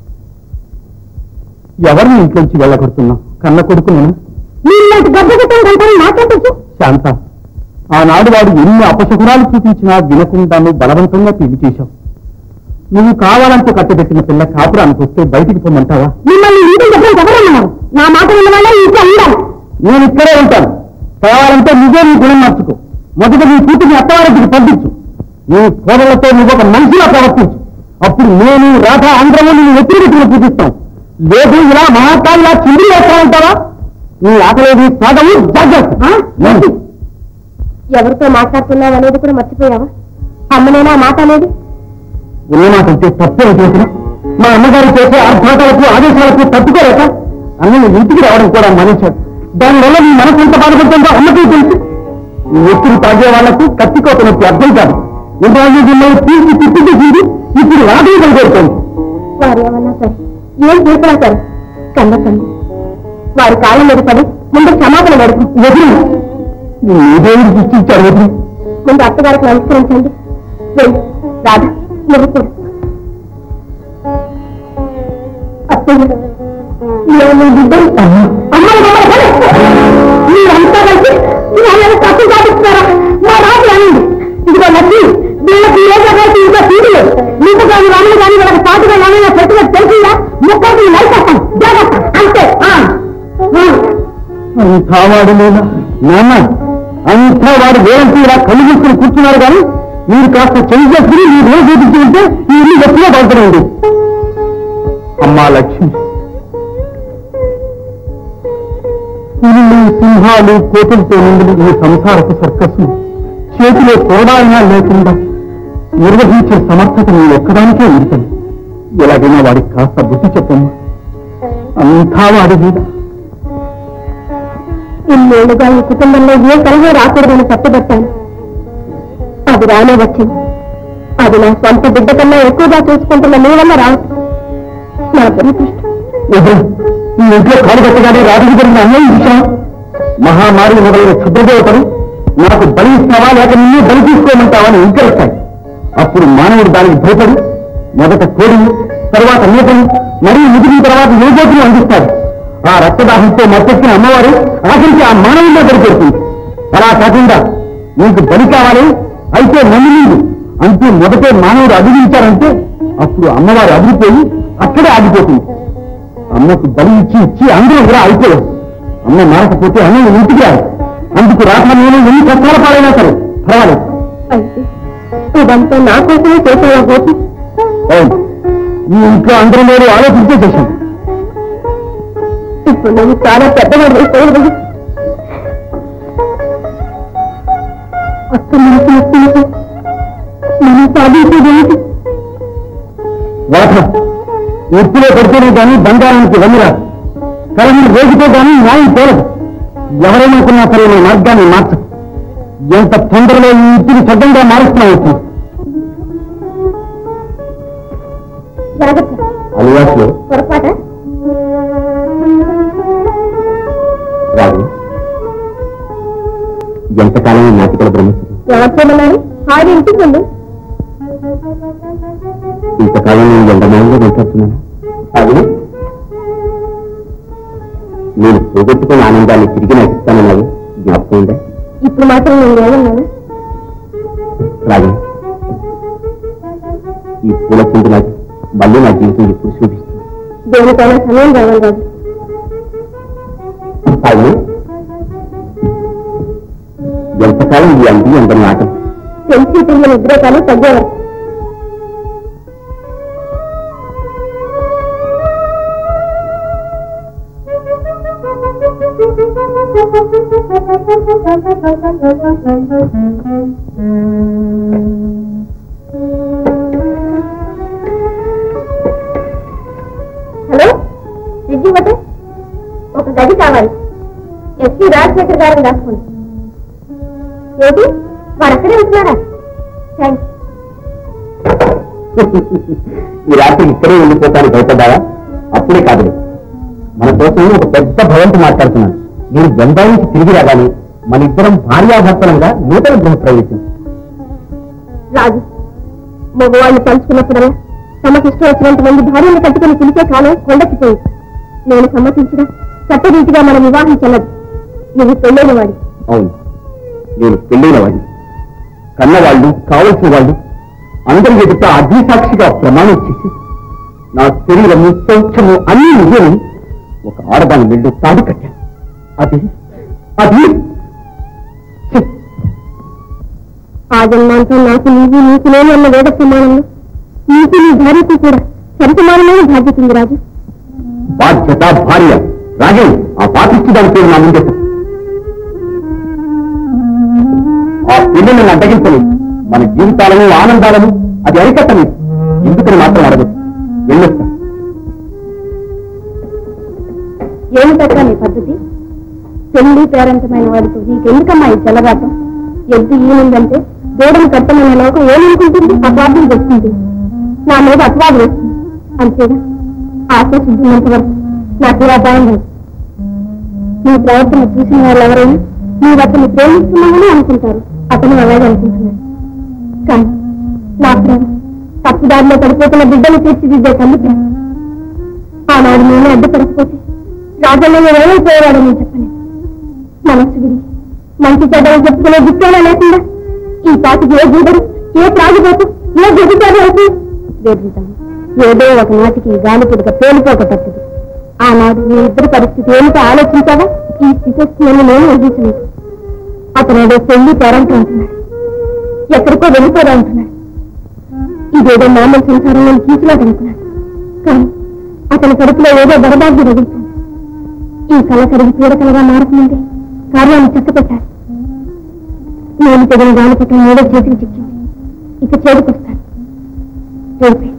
ఎవరిని ఇంట్లోంచి వెళ్ళగొడుతున్నావు కన్న కొడుకు నేను నీళ్ళంటి గర్భగతం కంటారు నాకే తెలుసు శాంత ఆనాడు వాడు ఎన్ని అపశకునాలు చూపించినా వినకుండా నువ్వు బలవంతంగా పెళ్లి చేశావు నువ్వు కావాలంటే కట్టబెట్టిన పిల్ల కాపురానికి వస్తే బయటికి పొమ్మంటావా మిమ్మల్ని ఇంటి దగ్గర ఎవరన్నారు నా మాట విన్న వాళ్ళ ఇంట్లో ఉండాలి నేను ఇక్కడే ఉంటాను కావాలంటే నువ్వే నీ గుణం మార్చుకో మొదట నీ కూతురిని అత్తవారికి పంపించు నీ కోడలతో నువ్వు ఒక మనిషిలా ప్రవర్తించు అప్పుడు నేను రాధ అందరము నేను వ్యతిరేకతను పూజిస్తాం లేదు ఇలా మహాకాళిలా చిండి వేస్తా ఉంటావా నీ ఆకలేదు సాగవు జాగ్రత్త ఆ? ఏంటి? ఎవరితో మాట్లాడుతున్నావు అనేది కూడా మర్చిపోయావా అమ్మనేనా ఆ మాట అనేది ఉన్న మాట అంటే తప్పే చేసిన మా అమ్మగారు చేసే ఆర్భాటాలకు ఆదేశాలకు తట్టుకోలేక అన్నని ఇంటికి రావడం కూడా మానేశాడు దానివల్ల నీ మనసు ఎంత బాధపడుతుందో అమ్మకి తెలుసు ఈ ఒత్తిడి తాగే వాళ్లకు కత్తికోత నొప్పి అర్థం కాదు ఇంద్రాజీ జిల్లాలో తీర్చి తిప్పి చేసింది ఇప్పుడు రాబోయే కోరుతోంది వారు ఏమన్నా సరే ఏం చేసినా సరే కన్నకండి వారి కాళ్ళ మీద పడి ముందు క్షమాపణ పెడుతు వదిలి నీదేవుడు సృష్టించాడు వదిలి ముందు అత్తగారికి నమస్కరించండి వెళ్ళు రాధా నువ్వు కూడా అత్తయ్య నేను ఇద్దరు అమ్మాయి మీరంతా కలిసి వాళ్ళని తప్పు సాధిస్తున్నారా మా రాజు అనింది ఇదిగో నచ్చి వీళ్ళకి ఏ జగత్తు ఇంకా తీరులు నీకు కానీ వాళ్ళు కానీ వాళ్ళకి పాటుగా ఏమైనా పెట్టుబడి తెలిసిందా ముక్కకి నరికేస్తాం జాగ్రత్త అంతే ఆ. ఆ. అంతా వాడు లేదా నాన్న అంతా వాడు వేరంతో ఇలా కళ్ళు మూసుకుని కూర్చున్నారు కానీ మీరు కాస్త చెయ్యి చేసుకుని మీరు రోజు చూపించి ఉంటే ఈ ఇల్లు గట్టిగా బాగుతుంది అమ్మా లక్ష్మి పులులు సింహాలు కోతులతో నిండిన ఈ సంసారపు సర్కస్ను చేతిలో తోడాయినా లేకుండా నిర్వహించే సమర్థత నీ ఒక్కదానికే ఉంటుంది ఎలాగైనా వాడికి కాస్త బుద్ధి చెప్పమ్మా అంతా వాడి మీద ఇన్నేళ్లుగా ఈ కుటుంబంలో ఏ కలహం రాకూడదని పట్టుబట్టాను అది రానే వచ్చింది అది నా సొంత బిడ్డ కన్నా ఎక్కువగా చూసుకుంటున్న మీ వల్ల రావట్లేదు నా దురదృష్టం వద్దు. ఈ ఇంట్లో కాలు పెట్టగానే రాజుకు జరిగిన అన్యాయం విషయం మహామారి మొదలైన క్షుద్రదేవతలు నాకు బలి ఇస్తావా లేక నిన్ను బలి తీసుకోమంటావా అని ఇంకరిస్తాయి అప్పుడు మానవుడు దానికి భయపడి మొదట కోడిని తర్వాత మేకను మరీ ముదిరిన తర్వాత యోగోతులు అందిస్తాడు ఆ రక్తదాహంతో మత్తెక్కిన అమ్మవారు ఆఖరికి ఆ మానవుల్లో పడిపోతుంది అలా కాకుండా నీకు బలి కావాలి అయితే నన్ను నీవు అంటూ మొదటే మానవుడు అభిగించారంటే అప్పుడు అమ్మవారు అదిరిపోయి అక్కడే ఆగిపోతుంది అమ్మకు బలి ఇచ్చి ఇచ్చి అందరూ కూడా అయిపోయారు అమ్మ మారకపోతే అన్నయ్య ఇంటికి రాదు అందుకు రాక నేను ఎన్ని కష్టాల పాలైనా సరే పర్వాలేదు అయితే ఇదంతా నా కోసమే చేసేవా గోపి అవును ఈ ఇంట్లో అందరూ నేను ఆలోచించే చేశాను ఇప్పుడు నువ్వు చాలా పెద్దవాడు అయిపోయావు అక్క మనసు నొప్పించి మనం సాధించేది ఏంటి వాట ఎప్పుడో పడితేనే కానీ బంగారానికి వెళ్ళిరాదు కలగిన రోజుతో కానీ న్యాయం తేలదు ఎవరేమనుకున్నా సరే నా మార్గాన్ని మార్చదు ఎంత తొందరలో ఈ ఇంటిని సొంతంగా మారుస్తున్నావు జాగ్రత్త అలియాస్లో పొరపాట రాదు ఎంతకాలం నాటికల బ్రహ్మచర్యం ఎవరు చేయమన్నారు హాయి ఇంటికి వెళ్ళు ఇంతకాలం నేను ఎండమానంగా మాట్లాడుతున్నాను అది నేను పోగొట్టుకున్న ఆనందాన్ని తిరిగి నాకు ఇస్తానన్నావు జ్ఞాపకం ఉందా ఇప్పుడు మాత్రం నేను ఏమన్నాను రాజు ఈ పూల చింది నాకు మళ్ళీ నా జీవితం ఎప్పుడు చూపిస్తుంది దేనికైనా సమయం కావాలి కాదు అది ఎంతకాలం ఈ అంది అందరి ఆటం తెలిసి తెలియని ఉద్రేకాలు తగ్గేవారు హలో విద్య ఇవ్వటే ఒక గది కావాలి ఎస్పీ రాజశేఖర్ గారిని రాసుకోండి ఏంటి వారు అక్కడే ఉంటున్నారా థ్యాంక్స్ ఈ రాత్రి ఇక్కడే ఉండిపోతాను భయపడ్డావా అప్పుడే కాదు మన కోసం ఒక పెద్ద భవంతి మాట్లాడుతున్నాను నేను బొంబాయి నుంచి తిరిగి రాగానే మన ఇద్దరం భార్యాభర్తలంగా నూతన గృహ ప్రవేశం రాజు మగవాళ్ళు తలుచుకున్నప్పుడల్లా తమకి ఇష్టం వచ్చినంత మంది భార్యను కట్టుకుని పిలిచే కాలం కొండెక్కిపోయింది నేను సమ్మతించిన చట్టరీతిగా మన వివాహం చెల్లదు నువ్వు పెళ్ళైన వాడి అవును నేను పెళ్ళైన వాడిని కన్నవాళ్ళు కావలసిన వాళ్ళు అందరి ఎదుట అగ్నిసాక్షిగా ప్రమాణం చేసి నా శరీరము సౌఖ్యము అన్ని నిజం ఒక ఆడదాని మెళ్ళు తాడు కట్టాను అది అది ఛీ! ఆ జన్మాంతం నాకు నీవు నీకు నేను అన్న వేద ప్రమాణంలో నీకు నీ భార్యకు కూడా సరిసమానమైన బాధ్యత ఉంది రాజు బాధ్యత భార్య రాజు ఆ పాటిచ్చి దాని పేరు నా ముందు ఆ పిల్లలను అడ్డగించలేదు మన జీవితాలను ఆనందాలను అది అరికట్టలేదు ఎందుకని మాత్రం అడగదు వెళ్ళొస్తా ఏమిటక్క నీ పద్ధతి పెళ్లి పేరంతమైన వాడితో నీకెందుకమ్మా ఈ చెలగాటం ఎద్దు ఈనుందంటే దూడను కట్టమన్న లోకం ఏమనుకుంటుంది అపార్థం చేసుకుంటుంది నా మీద అపవాదం వస్తుంది అంతేగా ఆశ శుద్ధినంత వరకు నాకు ఇలా భయం లేదు నీ ప్రవర్తన చూసిన వాళ్ళు ఎవరైనా నీవు అతన్ని ప్రేమిస్తున్నామని అనుకుంటారు అతను అలాగే అనుకుంటున్నాడు కానీ నా ప్రేమ తప్పుదారిలో పడిపోతున్న బిడ్డను తీర్చిదిద్దే తల్లి ప్రేమ ఆనాడు నేను అడ్డుపడకపోతే రాజన్న ఏమైపోయేవాడో నేను చెప్పలేదు మనస్సు విరిగి మంచి చెడ్డలు చెప్పుకునే దిక్కేలా లేకుండా ఈ పాటికి ఏ గీడరు ఏ త్రాగిపోతూ ఏ గెలుతారు అవుతూ వేదిస్తాను ఏదో ఒక నాటికి ఈ గాలి పుడక పేలిపోక తప్పదు ఆనాడు మీ ఇద్దరి పరిస్థితి ఏమిటో ఆలోచించావా ఈ స్థితిని నేను ఊహించలేదు అతను ఏదో పెళ్లి పేరంటూ ఉంటున్నాడు ఎక్కడికో వెళ్ళిపోదా ఉంటున్నాడు ఇదేదో మామూలు సంసారం నేను తీసుకున్నాడు అనుకున్నాను కానీ అతని కడుపులో ఏదో బరబాగ్యం రగులుతుంది ఈ కళ కరిగి పీడకలగా మారుతుందంటే కార్యాన్ని చక్కపెట్టాలి నేను తెగిన గాలి పట్టిన ఏదో చేతికి చిక్కింది ఇక చేదుకొస్తాను రేపే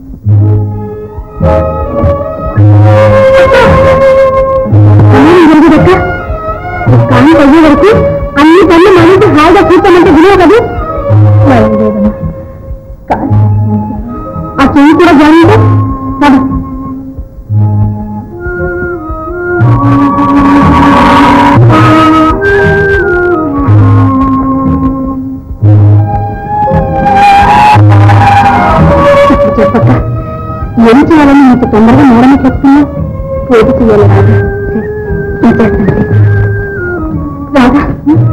సమయం జరిగేదక్క కానీ అయ్యే వరకు అన్ని పనులు మనసు హాయిగా కూర్చోమంటే విలువ కదా భయం లేదమ్మా కానీ ఆ చెయ్యి కూడా జాయింటే పద ఇప్పుడు చెప్పక్క ఏం చేయాలని ఇంత తొందరగా మూడని చెప్తున్నా పూజ చేయాలి రాదు రాదా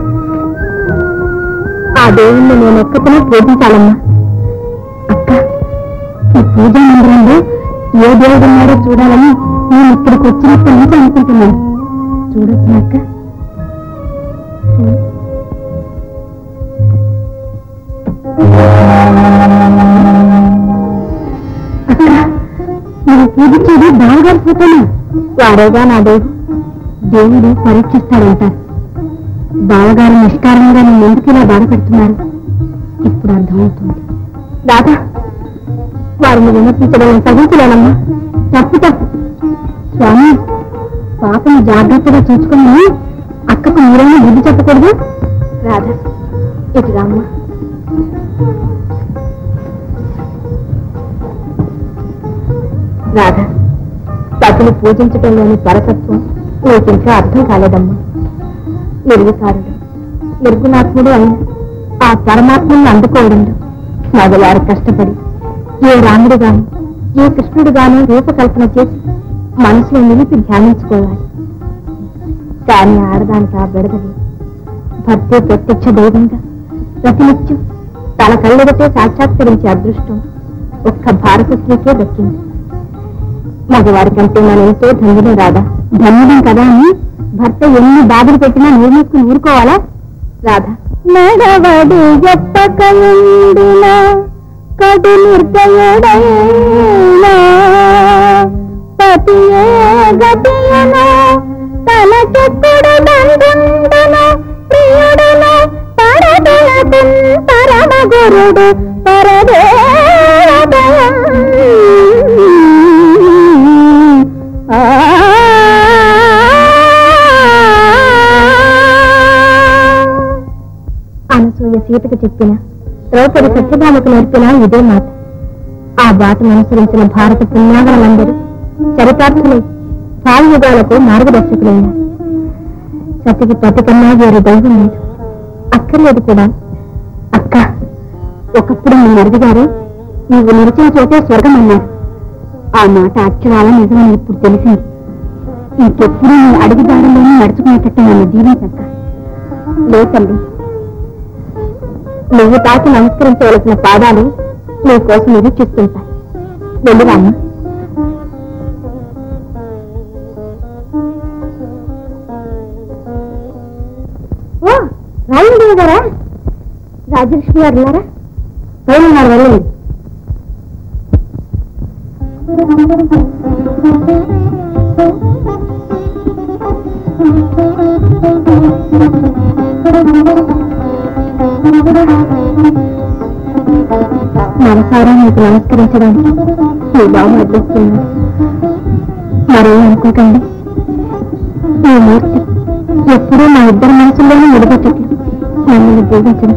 ఆ దేవుణ్ణి నేను ఒక్కతనే పూజించాలమ్మా అక్క ఈ పూజా మందిరంలో ఏ దేవుడు ఉన్నాడో చూడాలని నేను ఇక్కడికి వచ్చినప్పటి నుంచి అనుకుంటున్నాను చూడొచ్చు అక్క అక్క నువ్వు పూజించేది బావగారి ఫోటోనా వారేగా నా దేవుడు దేవుడు పరీక్షిస్తాడంటారు బావగారు నిష్కారణంగా నేను ఎందుకు ఇలా బాధపడుతున్నారు ఇప్పుడు అర్థమవుతుంది దాదా వారిని విమర్శించడం నేను సహించలేనమ్మా తప్పు తప్పు స్వామి పాపను జాగ్రత్తగా చూసుకుని అక్కకు మీరైనా బుద్ధి చెప్పకూడదు రాధా ఇటు రామ్మా రాధా పతిని పూజించటంలోని పరతత్వం నీకు ఇంకా అర్థం కాలేదమ్మా నిర్వికారుడు నిర్గుణాత్ముడు అయిన ఆ పరమాత్మను అందుకోవడంలో మగవారు కష్టపడి ఏ రాముడు గాను ఏ కృష్ణుడు గాను రూపకల్పన చేసి మనసులో నిలిపి ధ్యానించుకోవాలి కానీ ఆడదానికి ఆ బెడదలేదు భర్తే ప్రత్యక్ష దైవంగా ప్రతినిత్యం తన కళ్ళెదటే సాక్షాత్కరించే అదృష్టం ఒక్క భారత స్త్రీకే దక్కింది మగవారి కంటే మనం ఎంతో ధన్యుడే రాదా ధన్యుడం కదా అని భర్త ఎన్ని బాధలు పెట్టినా నిర్మూసుకుని ఊరుకోవాలా రాధా నడవడి చెప్పకముండిన కడు నిర్దయుడైనా పతియే గతియను తనకెప్పుడు దండుండను గురుడు పరదేవదయం. అనసూయ సీతకు చెప్పిన ద్రౌపది సత్యభామకు నేర్పిన ఇదే మాట ఆ బాటను అనుసరించిన భారత పుణ్యాగలందరూ చరితార్థులై భావయుగాలకు మార్గదర్శకులైనారు సతికి పతి కన్నా వేరే దైవం లేదు అక్కర్లేదు కూడా అక్క ఒకప్పుడు మీ అడిగారు నీవు నిలిచిన చోటే స్వర్గం అన్నారు ఆ మాట అక్షరాల నిజమని ఇప్పుడు తెలిసింది ఇంకెప్పుడు నీ అడుగు దారిలోనే నడుచుకునేటట్టు నన్ను దీవించక్క లే తల్లి నువ్వు తాకి నమస్కరించవలసిన పాదాలు నీ కోసం నిరీక్షిస్తుంటాయి వెళ్ళిరామ్మా ఓ రాజేంద్ర గారా రాజలక్ష్మి గారు ఉన్నారా పైన ఉన్నారు వెళ్ళండి మనసారా మీకు నమస్కరించడానికి మీ బాబు అడ్డొస్తున్నాడు మరేం అనుకోకండి ఈ మూర్తి ఎప్పుడూ మా ఇద్దరి మనసుల్లోనే నిలబెట్టట్లు నన్ను దీవించండి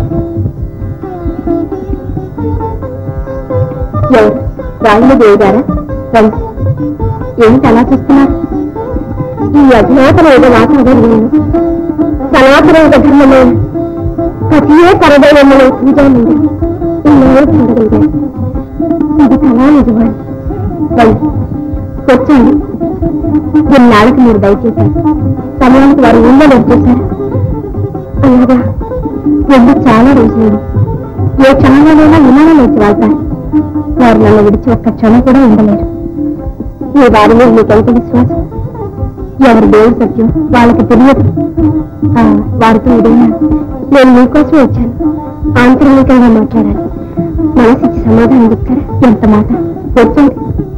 ఎవరు రాళ్ళు దేవిగారా రండి ఏంటి అలా చూస్తున్నారు ఈ అజ్ఞాతన ఏదో వాతావరణం సనాతన యుగ ధర్మమైన ప్రతియే పరదైనమ్మలో పూజా మందిరం ఇన్నాళ్ళు చూడగలిగారు ఇది కళా నిజమాన్ని రండి కూర్చోండి ఇన్నాళ్ళకి మీరు దయచేశారు సమయానికి వారు ఊళ్ళో వచ్చేశారు అలాగా ఎందుకు చాలా రోజులు ఏ క్షణంలోనైనా విమానం వచ్చి వాళ్తారు వారు నన్ను విడిచి ఒక్క క్షణం కూడా ఉండలేరు ఈ వారి మీద మీకెంత విశ్వాసం ఎవరి దేవుడు సత్యం వాళ్ళకి తెలియదు ఆ, వారితో ఏదైనా నేను మీకోసమే వచ్చాను ఆంతరికంగా మాట్లాడాలి మనసిచ్చి సమాధానం చెప్తారా ఎంత మాట వచ్చండి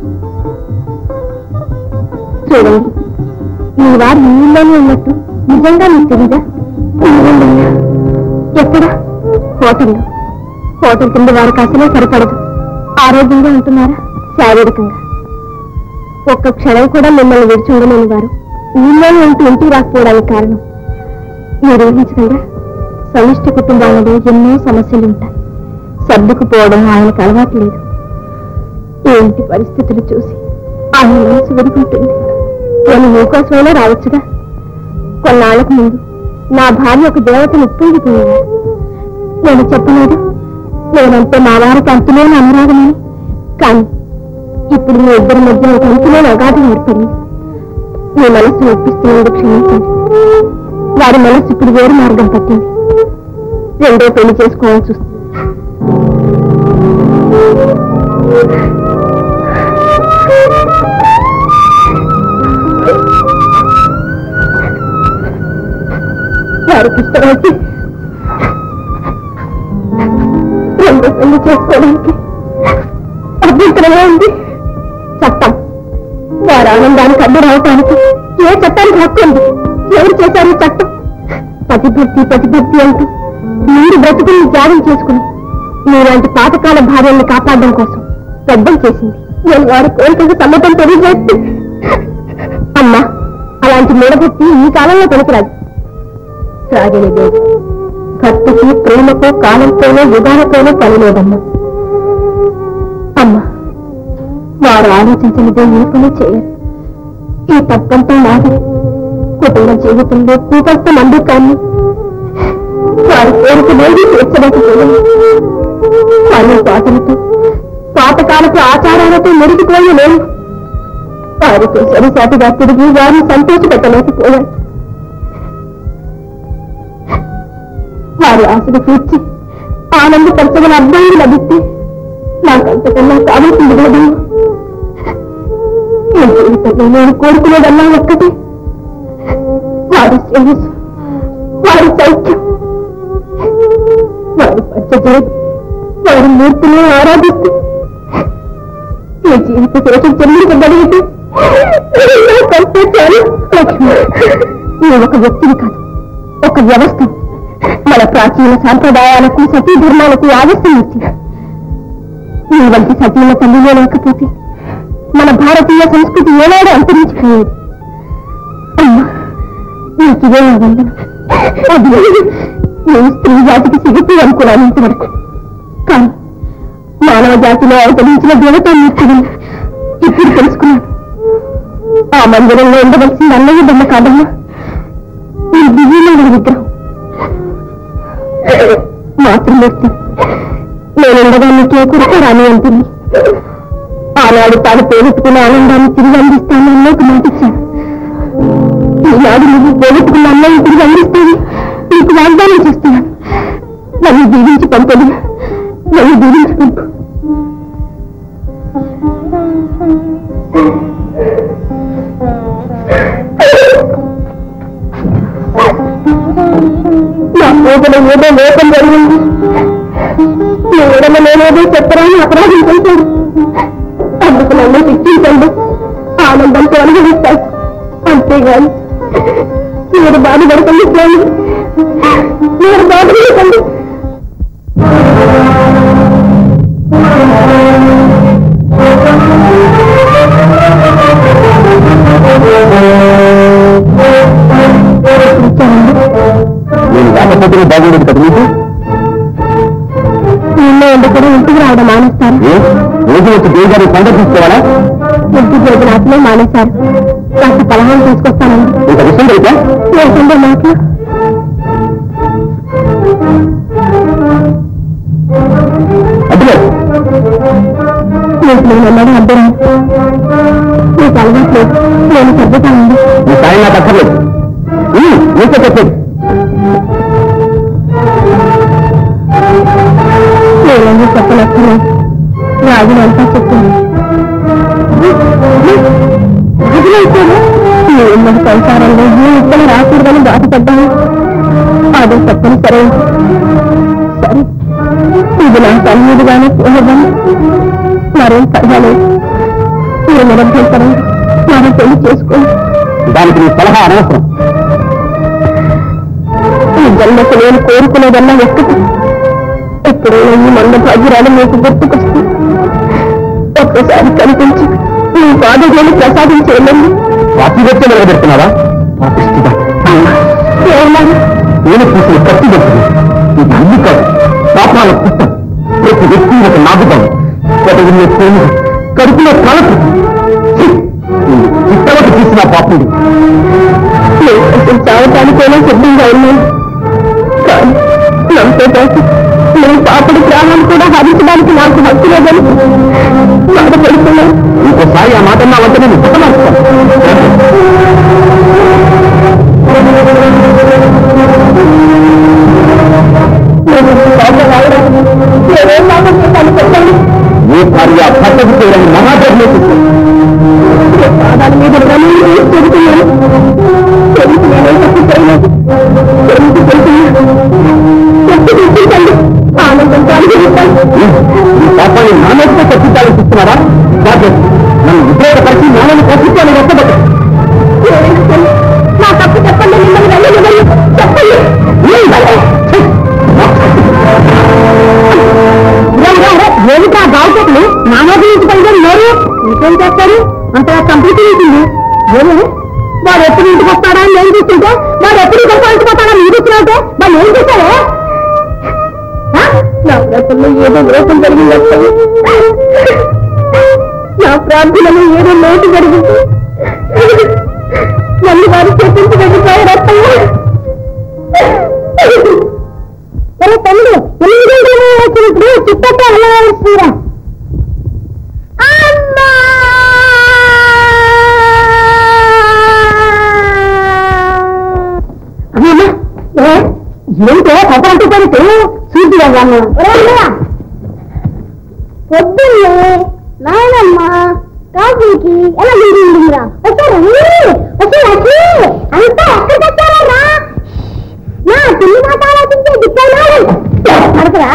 చూడండి మీ వారు మీ ఊళ్ళోనే ఉన్నట్టు నిజంగా మీకు తెలీదా అవునండి. ఎక్కడ హోటల్లో హోటల్ కింద వారికి అసలే సరిపడదు ఆరోగ్యంగా ఉంటున్నారా శారీరకంగా ఒక్క క్షణం కూడా మిమ్మల్ని విడిచి ఉండలేని వారు ఊళ్ళోనే ఉంటూ ఇంటికి రాకపోవడానికి కారణం మీరు ఊహించగలరా సమిష్టి కుటుంబాలలో ఎన్నో సమస్యలు ఉంటాయి సర్దుకుపోవడం ఆయనకు అలవాటు లేదు ఈ ఇంటి పరిస్థితులు చూసి ఆయన మనసు విడుకుంటుంది నేను మీకోసమైనా రావచ్చుగా కొన్నాళ్లకు ముందు నా భార్య ఒక దేవతను ఉప్పొంగిపోయేవాడు నేను చెప్పలేదు నేనంటే మా వారికి అంతులేని అనురాగమని కానీ ఇప్పుడు మీ ఇద్దరి మధ్య ఒక అంతులేని అగాధం ఏర్పడింది మీ మనస్సు ఒప్పిస్తున్నందుకు క్షమించండి వారి మనస్సు ఇప్పుడు వేరు మార్గం పట్టింది రెండో పెళ్లి చేసుకోవాల్సి వస్తుంది వారికి ఇష్టమైతే రెండో పెళ్లి చేసుకోవడానికి అభ్యంతరమే ఉంది చట్టం వారి ఆనందానికి అడ్డు రావటానికి ఏ చట్టానికి హక్కు ఉంది ఎవరు చేశారు ఈ చట్టం పతిభక్తి ప్రతిభక్తి అంటూ మీరు బ్రతుకుల్ని త్యాగం చేసుకుని మీలాంటి పాతకాల భార్యల్ని కాపాడడం కోసం పెద్దం చేసింది నేను వారి కోరికకు సమ్మతం తెలియజేస్తే అమ్మా అలాంటి మూఢభక్తి ఈ కాలంలో పనికిరాదు రాజనిదేవి భక్తికి ప్రేమకు కాలంతోనూ యుగాలతోనూ పని లేదమ్మా అమ్మా వారు ఆలోచించినదే ఏ పని చేయరు ఈ తప్పంతా నాది కుటుంబ జీవితంలో కూపస్థ మందుకాన్ని వారి కోరిక లేదు తీర్చలేకపోయింది పని పాటలతో పాతకాలపు ఆచారాలతో మురిగిపోయి నేను వారితో సరిసాటిగా తిరిగి వారిని సంతోషపెట్టలేకపోయాను వారి ఆశలు తీర్చి ఆనందపరచగల అర్థాన్ని లభిస్తే నాకంతకన్నా కావాల్సింది లేదమ్మా ఈ జీవితంలో నేను కోరుకునేదన్నా ఒక్కటే వారి శ్రేయస్సు వారి సౌఖ్యం వారి పచ్చజీ వారి మూర్తిని ఆరాధిస్తూ ఈ జీవిత కోసం చెల్లించగలిగితే నాకంతే చాలు లక్ష్మి నువ్వు ఒక వ్యక్తిని కాదు ఒక వ్యవస్థ మన ప్రాచీన సాంప్రదాయాలకు సతీ ధర్మాలకు ఆదర్శం ఇచ్చి నీ వంటి సతీల తల్లిలో లేకపోతే మన భారతీయ సంస్కృతి ఏనాడు అంతరించిపోయేది అమ్మా నీకిదే నా వందనం. వదిలే. నేను స్త్రీ జాతికి సిగుతూ అనుకున్నాను ఇంతవరకు కానీ మానవ జాతిలో అవతరించిన దేవతామూర్తిని ఇప్పుడు తెలుసుకున్నాను ఆ మందిరంలో ఉండవలసిన అన్నయ్య బొమ్మ కాదమ్మా ఈ దివ్యమైన విగ్రహం మాతృమూర్తి నేనుండగా నీకే కొడుకు రాని అంటుంది ఆనాడు తాను పోగొట్టుకున్న ఆనందాన్ని తిరిగి అందిస్తాను అన్నకు మాటిచ్చాను ఈనాడు నువ్వు పోగొట్టుకున్న అన్నయ్య తిరిగి అందిస్తాను నీకు వాగ్దానం చేస్తున్నాను నన్ను దీవించి పంపదు నన్ను దీవించి పంపు నా కోపల ఏదో లోపం జరిగింది ఎవడన నేనేదో చెప్పరాని అపరాధం చేశాడు అందుకు నన్ను శిక్షించండి ఆనందంతో అనుభవిస్తాను అంతేగాని మీరు బాధపడకండి స్వామి మీరు బాధపడకండి నేను లేకపోతే బాగుండేది కదా మీకు నిన్న ఎందుకు ఇంటికి రావడం మానేస్తారు ఏ రోజు వచ్చి దేవి గారిని సందర్శించుకోవాలా ఇంటికి రోజున అట్లే మానేశారు కాస్త పలహారం తీసుకొస్తానండి ఇంత విషయం అయితే లేకుండా మాటలు అడ్డులే మీకు నేను అన్నది అర్థం మీకు అలవాట్లేదు నేను సర్దుతానండి నీ సాయం నాకు అక్కర్లేదు ఉమ్, నీకే చెప్పేది నేనేమీ చెప్పనక్కర్లేదు రాజులు అంతా చెప్పింది నేను సంసారంలో ఏ ఇద్దరు రాకూడదని బాధపడ్డాను అదే తప్పనిసరి సరే ఇది నా తల్లిగానే పోలేదని మరేం పర్వాలేదు మీరు నిరంతరం మనం పెళ్లి చేసుకోండి దానికి నీ సలహా అనవసరం ఈ జన్మకు నేను కోరుకునేదన్నా ఒక్కటి ఎప్పుడైనా ఈ మంద భాగ్యరాలు మీకు గుర్తుకొస్తే ఒక్కసారి కనిపించి మీ పాదజోలు ప్రసాదించేయండి వాటి వచ్చే నిలబెడుతున్నావా పాపిష్టిగా. నేను పూసిన కత్తి పెడుతుంది ఇది అన్ని కాదు పాపాల పుట్టం ప్రతి వ్యక్తి ఒక నాగుదాం పొదవిలో ప్రేమ కడుపులో కలపు చిత్తవకు తీసిన పాపుడి నేను చావటానికైనా సిద్ధంగా ఉన్నాను కానీ నాతో పాటు నేను పాపడి ప్రాణాలు కూడా హరించడానికి నాకు హక్కు లేదని బాధపడుతున్నాను ఇంకోసారి ఆ మాట అన్నావంటే నేను పుట్టమాస్తాను నేనేం లాభం చేశాను చెప్పండి ఏ భార్య భర్తకు చేయడానికి మహాధర్మే పాదాల మీద రమీ చెబుతున్నాను తెలుసు నేనేం తప్పు చేయలేదు తెలుసు తెలుసున్నాను తప్పు చూపించండి ఆనందంతో అనుభవిస్తాను ఈ పాపాన్ని నాన్నతో తప్పించాలని చూస్తున్నారా జాగ్రత్త నన్ను ఉద్యోగపరిచి నాన్నని తప్పించాలని ఎక్కబట్టు నా తప్పు చెప్పండి మిమ్మల్ని వెళ్ళనివ్వండి చెప్పండి ఏమిటా బాధ్యతలు నా మీద నుంచి పైగా లేరు ఇంకేం చేస్తారు అంతగా కంప్లీట్ అవుతుంది ఏమి వాడు ఎప్పుడు ఇంటికి వస్తాడా అని నేను చూస్తుంటే వాడు ఎప్పుడు ఇంటికి వెళ్ళిపోతాడా మీరు చూస్తున్నాంటే వాళ్ళు ఏం చేశారే ఆ? నా ప్రశ్నలో ఏదో లోపం జరిగింది అసలు. నా ప్రార్థనలో ఏదో లోటు జరిగింది నన్ను వారు చెప్పించి వెళ్ళిపోయారు అత్తయ్య సరే తమ్ముడు ఎనిమిది గంటలు వచ్చినప్పుడు చుట్టూ ఎలా వస్తుందా ఏంటో కొప్పంటూ పడితే సూటిగా పొద్దున్నే నాయనమ్మ కాఫీకి ఎలా మీరిందిరా వచ్చారు వచ్చి అంతా ఎక్కడ తెచ్చారా నా పిల్లి మాట ఆలోచించే దిక్కలు అడగరా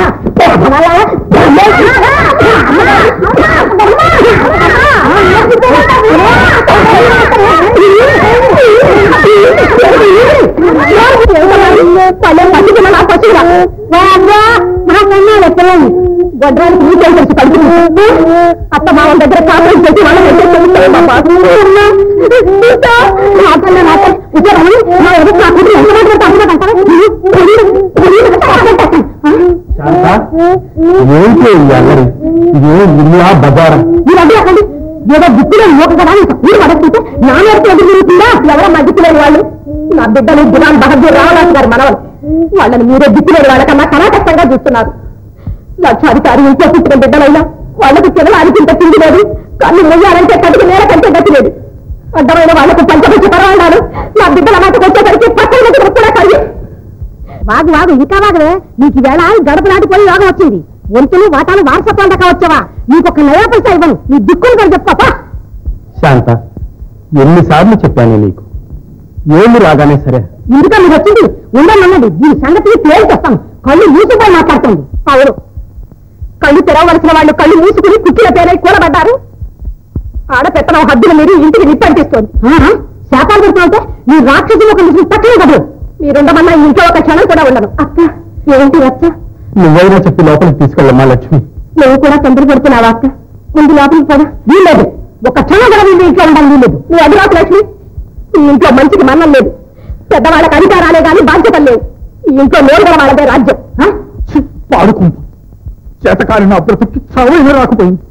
పల్లె పట్టుకున్న నా పశు ఇంటికి రా. వా అవ్వా, మా కన్నాడు పిల్లల్ని గొడ్రానికి నీకేం తెలుసు కడుపు అత్త మామ దగ్గర కాపురం చేసి వాళ్ళ దగ్గర చెబుతారు మా బాబు. అమ్మా, సీత, నా తల్ల, నా తల్ల. ఇదే రమణి, నా ఎదురు నా కూతురు ఎంత మాట్లాడితే అంత మాట అంటావా? పొడి, పొడి, పొడి, ఆ? శాంత ఏంటి ఈ అల్లరి ఇదే ఇల్లా బజారం మీరు అడ్డు అక్కడ ఏదో దిక్కులేని మోక కదా ఇంత కూడి పడకపోతే నా నేర్పు ఎదురు తిరుగుతుందా ఎవరో మా దిక్కులేని వాళ్ళు నా బిడ్డలు దివాన్ బహదూర్ రావడానికి గారు మనవలు వాళ్ళని మీరే దిక్కులేని వాళ్ళకన్నా కళాకష్టంగా చూస్తున్నారు లక్షాధికారి ఇంట్లో పుట్టిన బిడ్డలైనా వాళ్ళకి తినడానికి ఇంత తిండి లేదు కళ్ళు మొయ్యాలంటే కడుపు నేల కంటే గతి లేదు అడ్డమైన వాళ్ళకు పంచపంచి పరవాడాలు నా బిడ్డల మాటకు వచ్చేసరికి పక్కన దగ్గర కూడా కలిగి వాగు వాగు ఇంకా వాగవే నీకు ఈవేళ గడప దాటిపోయి యోగం వచ్చింది వంతులు వాటాలు వారసత్వాలు దాకా వచ్చావా నీకు ఒక నయా పైసా ఇవ్వను నీ దిక్కులు గారు చెప్పా శాంత ఎన్నిసార్లు చెప్పాను నీకు ఏమి రాగానే సరే ఇందుక మీరు వచ్చింది ఉండనన్నది దీని సంగతి తేల్చేస్తాం కళ్ళు మూసుకొని మాట్లాడుతుంది అవును కళ్ళు తెరవలసిన వాళ్ళు కళ్ళు మూసుకుని కుక్కిల పేరై కూలబడ్డారు ఆడపెత్తనం హద్దులు మీరు ఇంటికి నిప్పంటిస్తోంది ఆహా, శాపాలు పెడుతుంటే నీ రాక్షసులు ఒక నిజం పక్కనే కదలు మీరుండమన్నా ఇంట్లో ఒక క్షణం కూడా ఉండను అక్క ఏంటి వచ్చ నువ్వైనా చెప్పి లోపలికి తీసుకెళ్ళమ్మా లక్ష్మి నువ్వు కూడా తొందర పడుతున్నావా అక్క ముందు లోపలికి పోదా వీల్లేదు ఒక క్షణం కూడా వీళ్ళు ఇంట్లో ఉండాలి వీల్లేదు నువ్వు అదిరాకు లక్ష్మి ఈ ఇంట్లో మంచికి మన్నం లేదు పెద్దవాళ్ళకి అధికారాలే కానీ బాధ్యతలు లేవు ఈ ఇంట్లో నోరు కూడా వాళ్ళదే రాజ్యం ఆ? పాడుకుంటా చేతకాలి నా బ్రతుకి చవైన రాకపోయింది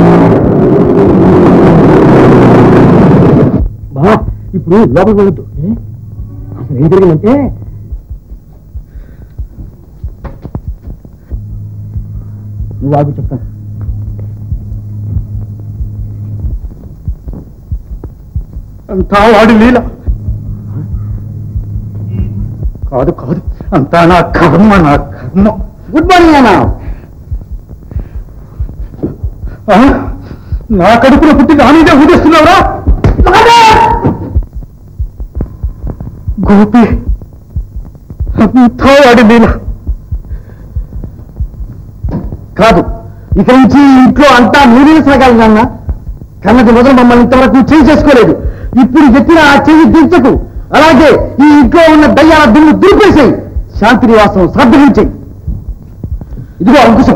బా ఇప్పుడు లోపలికి వెళ్ళొద్దు ఏ? అసలు ఏం జరిగిందంటే నువ్వు ఆగు చెప్తాను అంతా వాడి లీల కాదు కాదు అంతా నా కర్మ నా కర్మ గుడ్ మార్నింగ్ అన్నా నా కడుపులో పుట్టి నా మీదే ఊదేస్తున్నావురా గోపి అంతా వాడి లీల కాదు ఇక నుంచి ఈ ఇంట్లో అంతా మీరే సాగాలన్నా కన్నది మొదలు మమ్మల్ని ఇంతవరకు చేయి చేసుకోలేదు ఇప్పుడు ఎత్తిన ఆ చెయ్యి దించకు అలాగే ఈ ఇంట్లో ఉన్న దయ్యాల దుమ్ము దులిపేసాయి శాంతి నివాసం శ్రద్ధగించాయి ఇదిగో అంకుశం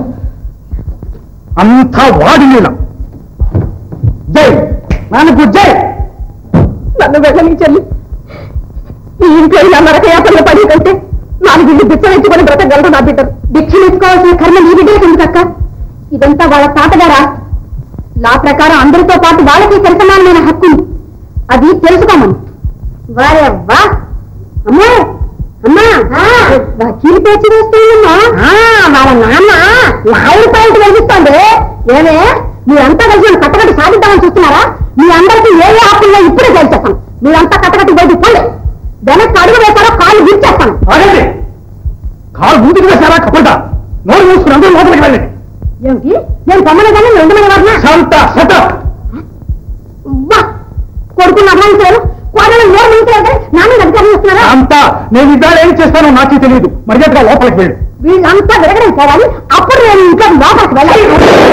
అంతా వాడి నీళ్ళ జై నాన్నకు జై నన్ను వెళ్ళని చెల్లి ఈ ఇంట్లో ఇలా నరకయాత్రలు పడి కంటే నాలుగు ఇల్లు బిచ్చవెచ్చుకొని బ్రతకగలరు నా బిడ్డరు భిక్షలు ఇచ్చుకోవాల్సిన కర్మ నీ బిడ్డలకు ఎందుకక్క ఇదంతా వాళ్ళ తాతగారా లా ప్రకారం అందరితో పాటు వాళ్ళకి సరిసమానమైన హక్కు ఉంది. అది తెలుసుకోమను వారే వా అమ్మా అమ్మా వకీలు పేచి వేస్తుందమ్మా వాళ్ళ నాన్న లాయర్ పాయింట్ వెలిగిస్తోంది ఏమే మీరంతా కలిసి నన్ను కట్టకట్టు సాధిద్దామని చూస్తున్నారా మీ అందరికీ ఏ ఏ హక్కుల్లో ఇప్పుడే తెలిసేస్తాను మీరంతా కట్టకట్టు బయటికి పోండి వెనక్కి అడుగు వేస్తారో కాళ్ళు విరిచేస్తాను ఆగండి కాలు ముందుకు వేశారా కపట నోరు మూసుకుని అందరూ లోపలికి వెళ్ళండి ఏమిటి నేను తొమ్మిది కానీ రెండు మంది వారినా శాంత శత వా కొడుకున్న అభిమానించారు కోడలు నోరు మించారు నాన్న అధికారం చేస్తున్నారా శాంత నేను ఇవాళ ఏం చేస్తానో నాకే తెలియదు మర్యాదగా లోపలికి వెళ్ళు వీళ్ళంతా విరగడం పోవాలి అప్పుడు నేను ఇంకా లోపలికి వెళ్ళాలి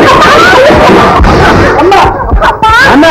అమ్మా! అమ్మా! అన్న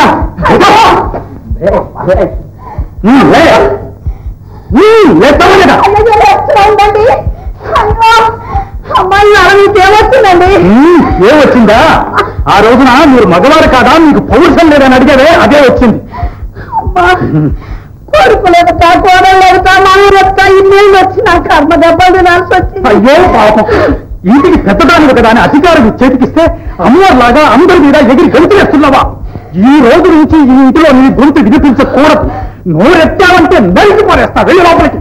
ఉమ్, లే. ఉమ్, లేస్తావా లేదా? అయ్యో, లేస్తున్నా ఉండండి. అయ్యో, అమ్మాయి అలా మీకేమొస్తుందండి ఉమ్, ఏం వచ్చిందా ఆ రోజున మీరు మగవారు కాదా మీకు పౌరుషం లేదని అడిగావే అదే వచ్చింది అమ్మా కొడుకు లేక కోడలు లేక మామూలు లేక ఇన్నేళ్ళు వచ్చి నా కర్మ దెబ్బలు తినాల్సి వచ్చింది అయ్యో పాపం ఇంటికి పెద్దదాని కదా అని అధికారం చేతికిస్తే అమ్మవారిలాగా అందరి మీద ఎగిరి గెలిచేస్తున్నావా ఈ రోజు నుంచి ఈ ఇంటిలో నీ గొంతు వినిపించకూడదు నోరెత్తావంటే నరికి పారేస్తా వెళ్ళి లోపలికి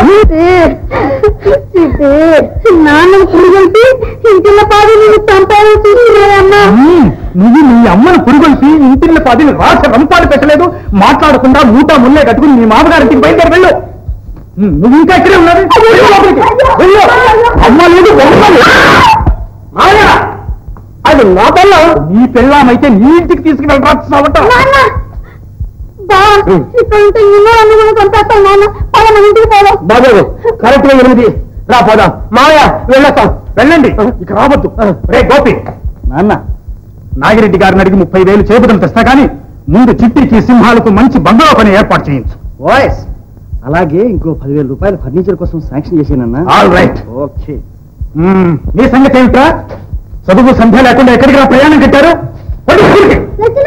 నాన్న పురుగంటి ఇంటిలో పాడు నేను చంపాలని చూస్తున్నాయమ్మా ఉమ్, నువ్వు నీ అమ్మను పురుగొల్పి ఇంటిని పదిని రాస రంపాలు పెట్టలేదు మాట్లాడకుండా మూట ముల్లే కట్టుకుని నీ మామగారింటికి బయలుదేరి వెళ్ళు ఉమ్, నువ్వు ఇంకా ఇక్కడే ఉన్నది వెళ్ళు లోపలికి. వెళ్ళు. అమ్మ లేదు బొమ్మ లేదు. మావయ్య, అది నా పిల్లం నీ పిల్లమైతే నీ ఇంటికి తీసుకువెళ్ళరా చావట నాన్న బా ఇక్కడ ఉంటే ఇన్నో అన్ని కూడా చంపేస్తాం నాన్న పద మన ఇంటికి పోదాం బాబు కరెక్ట్ గా ఎనిమిది రా పోదాం మావయ్య వెళ్ళొస్తాం వెళ్ళండి ఇక రావద్దు రే గోపి నాన్న నాగిరెడ్డి గారిని అడిగి ముప్పై వేలు చేపదం తెస్తా కానీ ముందు చిట్టికి సింహాలకు మంచి బంగాళా పని ఏర్పాటు చేయించు ఓఎస్ అలాగే ఇంకో పదివేల రూపాయలు ఫర్నిచర్ కోసం శాంక్షన్ చేశానన్నా ఆల్ రైట్ ఓకే నీ సంగతి ఏమిట్రా చదువు సంధ్య లేకుండా ఎక్కడికి రా ప్రయాణం కట్టారు పడి స్కూల్కి.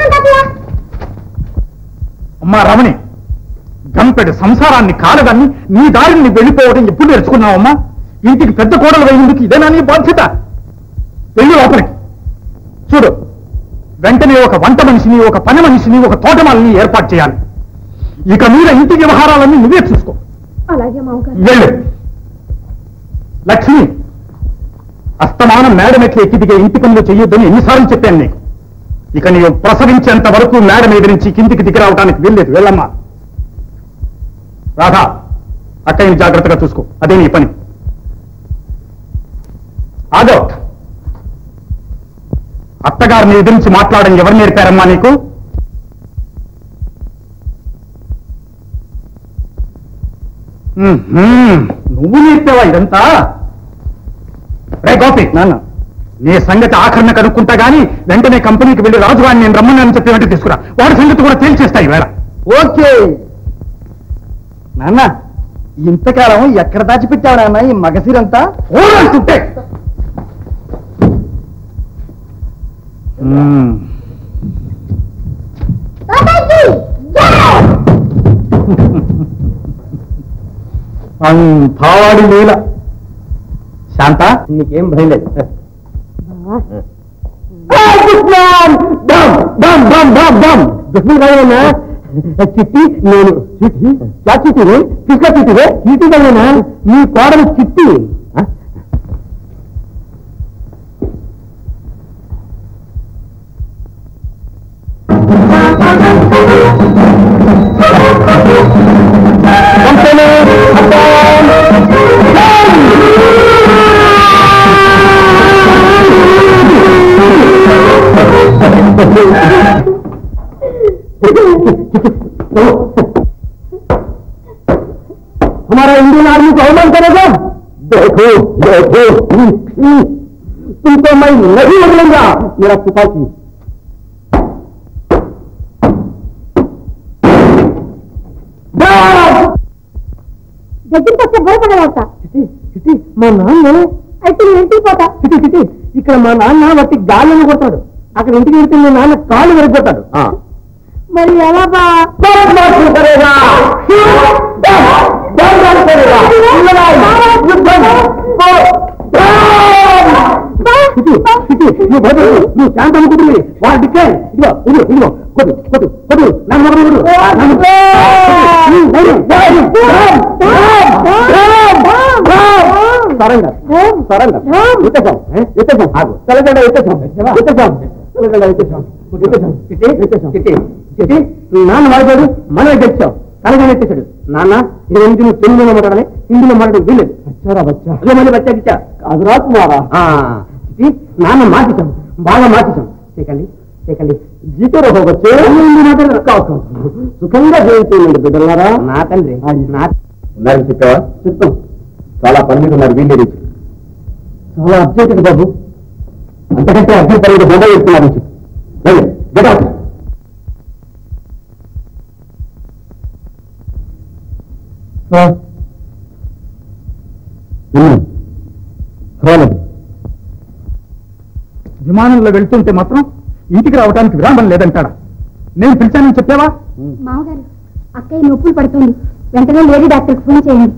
అమ్మా రమణి గంపెడు సంసారాన్ని కాలదాన్ని నీ దారిని నువ్వు వెళ్ళిపోవడం ఎప్పుడు నేర్చుకున్నావమ్మా ఇంటికి పెద్ద కోడలు వేయిందుకు ఇదేనా నీ బాధ్యత వెళ్ళి లోపలికి చూడు వెంటనే ఒక వంట మనిషిని ఒక పని మనిషిని ఒక తోటమాలిని ఏర్పాటు చేయాలి ఇక మీద ఇంటి వ్యవహారాలన్నీ నువ్వే చూసుకో అలాగే మామగారు వెళ్ళు లక్ష్మి అస్తమానం మేడం ఎట్లా ఎక్కి దిగే ఇంటి పనులు చెయ్యొద్దని ఎన్నిసార్లు చెప్పాను నీకు ఇక నీవు ప్రసవించేంత వరకు మేడ మీద నుంచి కిందికి దిగి రావడానికి వీల్లేదు వెళ్ళమ్మా రాధా అక్కయ్యని జాగ్రత్తగా చూసుకో అదే నీ పని ఆదో అత్తగారిని ఎదిరించి మాట్లాడడం ఎవరు నేర్పారమ్మా నీకు మ్మ్హ్మ్. నువ్వు నేర్పావా ఇదంతా రే గోపి నాన్న నీ సంగతి ఆఖరణ కనుక్కుంటా గానీ వెంటనే కంపెనీకి వెళ్ళి రాజుగారిని నేను రమ్మన్నానని చెప్పి వెంట తీసుకురా వాడి సంగతి కూడా తేల్చేస్తాయి వేళ ఓకే నాన్న ఇంతకాలం ఎక్కడ దాచిపెట్టావు నాన్న ఈ మగసిరంతా ఓడంటుంటే మ్మ్. అంతాడి లీల శాంత నీకేం భయం లేదు చిట్టి నేను చిట్టి చా చిట్టి చిక్క చిట్టి చిట్టి కదనా మీ కోడలు చిట్టి हमारा इंडियन आर्मी को अवमान करेगा देखो देखो तुमको मैं नहीं बदलूंगा मेरा सिपाही దగ్గరికి వస్తే భయపడవస్తా చిట్టి చిట్టి మా నాన్న అయితే నేను ఇంటికి పోతా చిట్టి చిట్టి ఇక్కడ మా నాన్న వట్టి గాలిని కొడతాడు అక్కడ ఇంటికి వెళ్తే మీ నాన్న కాళ్ళు విరిగిపోతాడు మరి ఎలా బా చిట్టి చిట్టి నువ్వు భయపడు నువ్వు శాంతం అనుకుంటుంది వాడు డిక్కే ఇదిగో ఇదిగో ఇదిగో కొట్టు కొట్టు కొట్టు నన్ను మొదలు కొట్టు నన్ను సరంగా సరంగా ఎత్తేసాం ఎత్తేసాం ఆగు తెలంగాణ ఎత్తేసాం ఎత్తేసాం తెలంగాణ ఎత్తేసాం ఎత్తేసాం చిట్టి ఎత్తేసాం చిట్టి చిట్టి నాన్న వాడిపోయాడు మనం తెచ్చాం తెలంగాణ ఎత్తేసాడు నాన్న ఇది ఎందుకు నువ్వు తెలుగులో మాట్లాడాలి హిందీలో మాట్లాడడం వీలేదు వచ్చారా బచ్చా అదే మళ్ళీ బచ్చా ఇచ్చా కాదురా కుమారా చిట్టి నాన్న మాటిచాం బాగా మాటిచాం చేయకండి చేయకండి జీతో వచ్చే సుఖంగా జీవితండి బిడ్డలారా నా తండ్రి నా ఉన్నారని చెప్పావా చెప్తాం చాలా పని మీద ఉన్నారు వీళ్ళు చాలా అర్జెంట్ బాబు అంతకంటే అర్జెంట్ పని బొమ్మ చెప్తున్నారు చెప్పు గెట్ అవుట్ విమానంలో వెళ్తుంటే మాత్రం ఇంటికి రావడానికి విరామం లేదంటాడా నేను పిలిచానని చెప్పావా మామగారు అక్కయ్య నొప్పులు పడుతుంది వెంటనే లేడీ డాక్టర్కి ఫోన్ చేయండి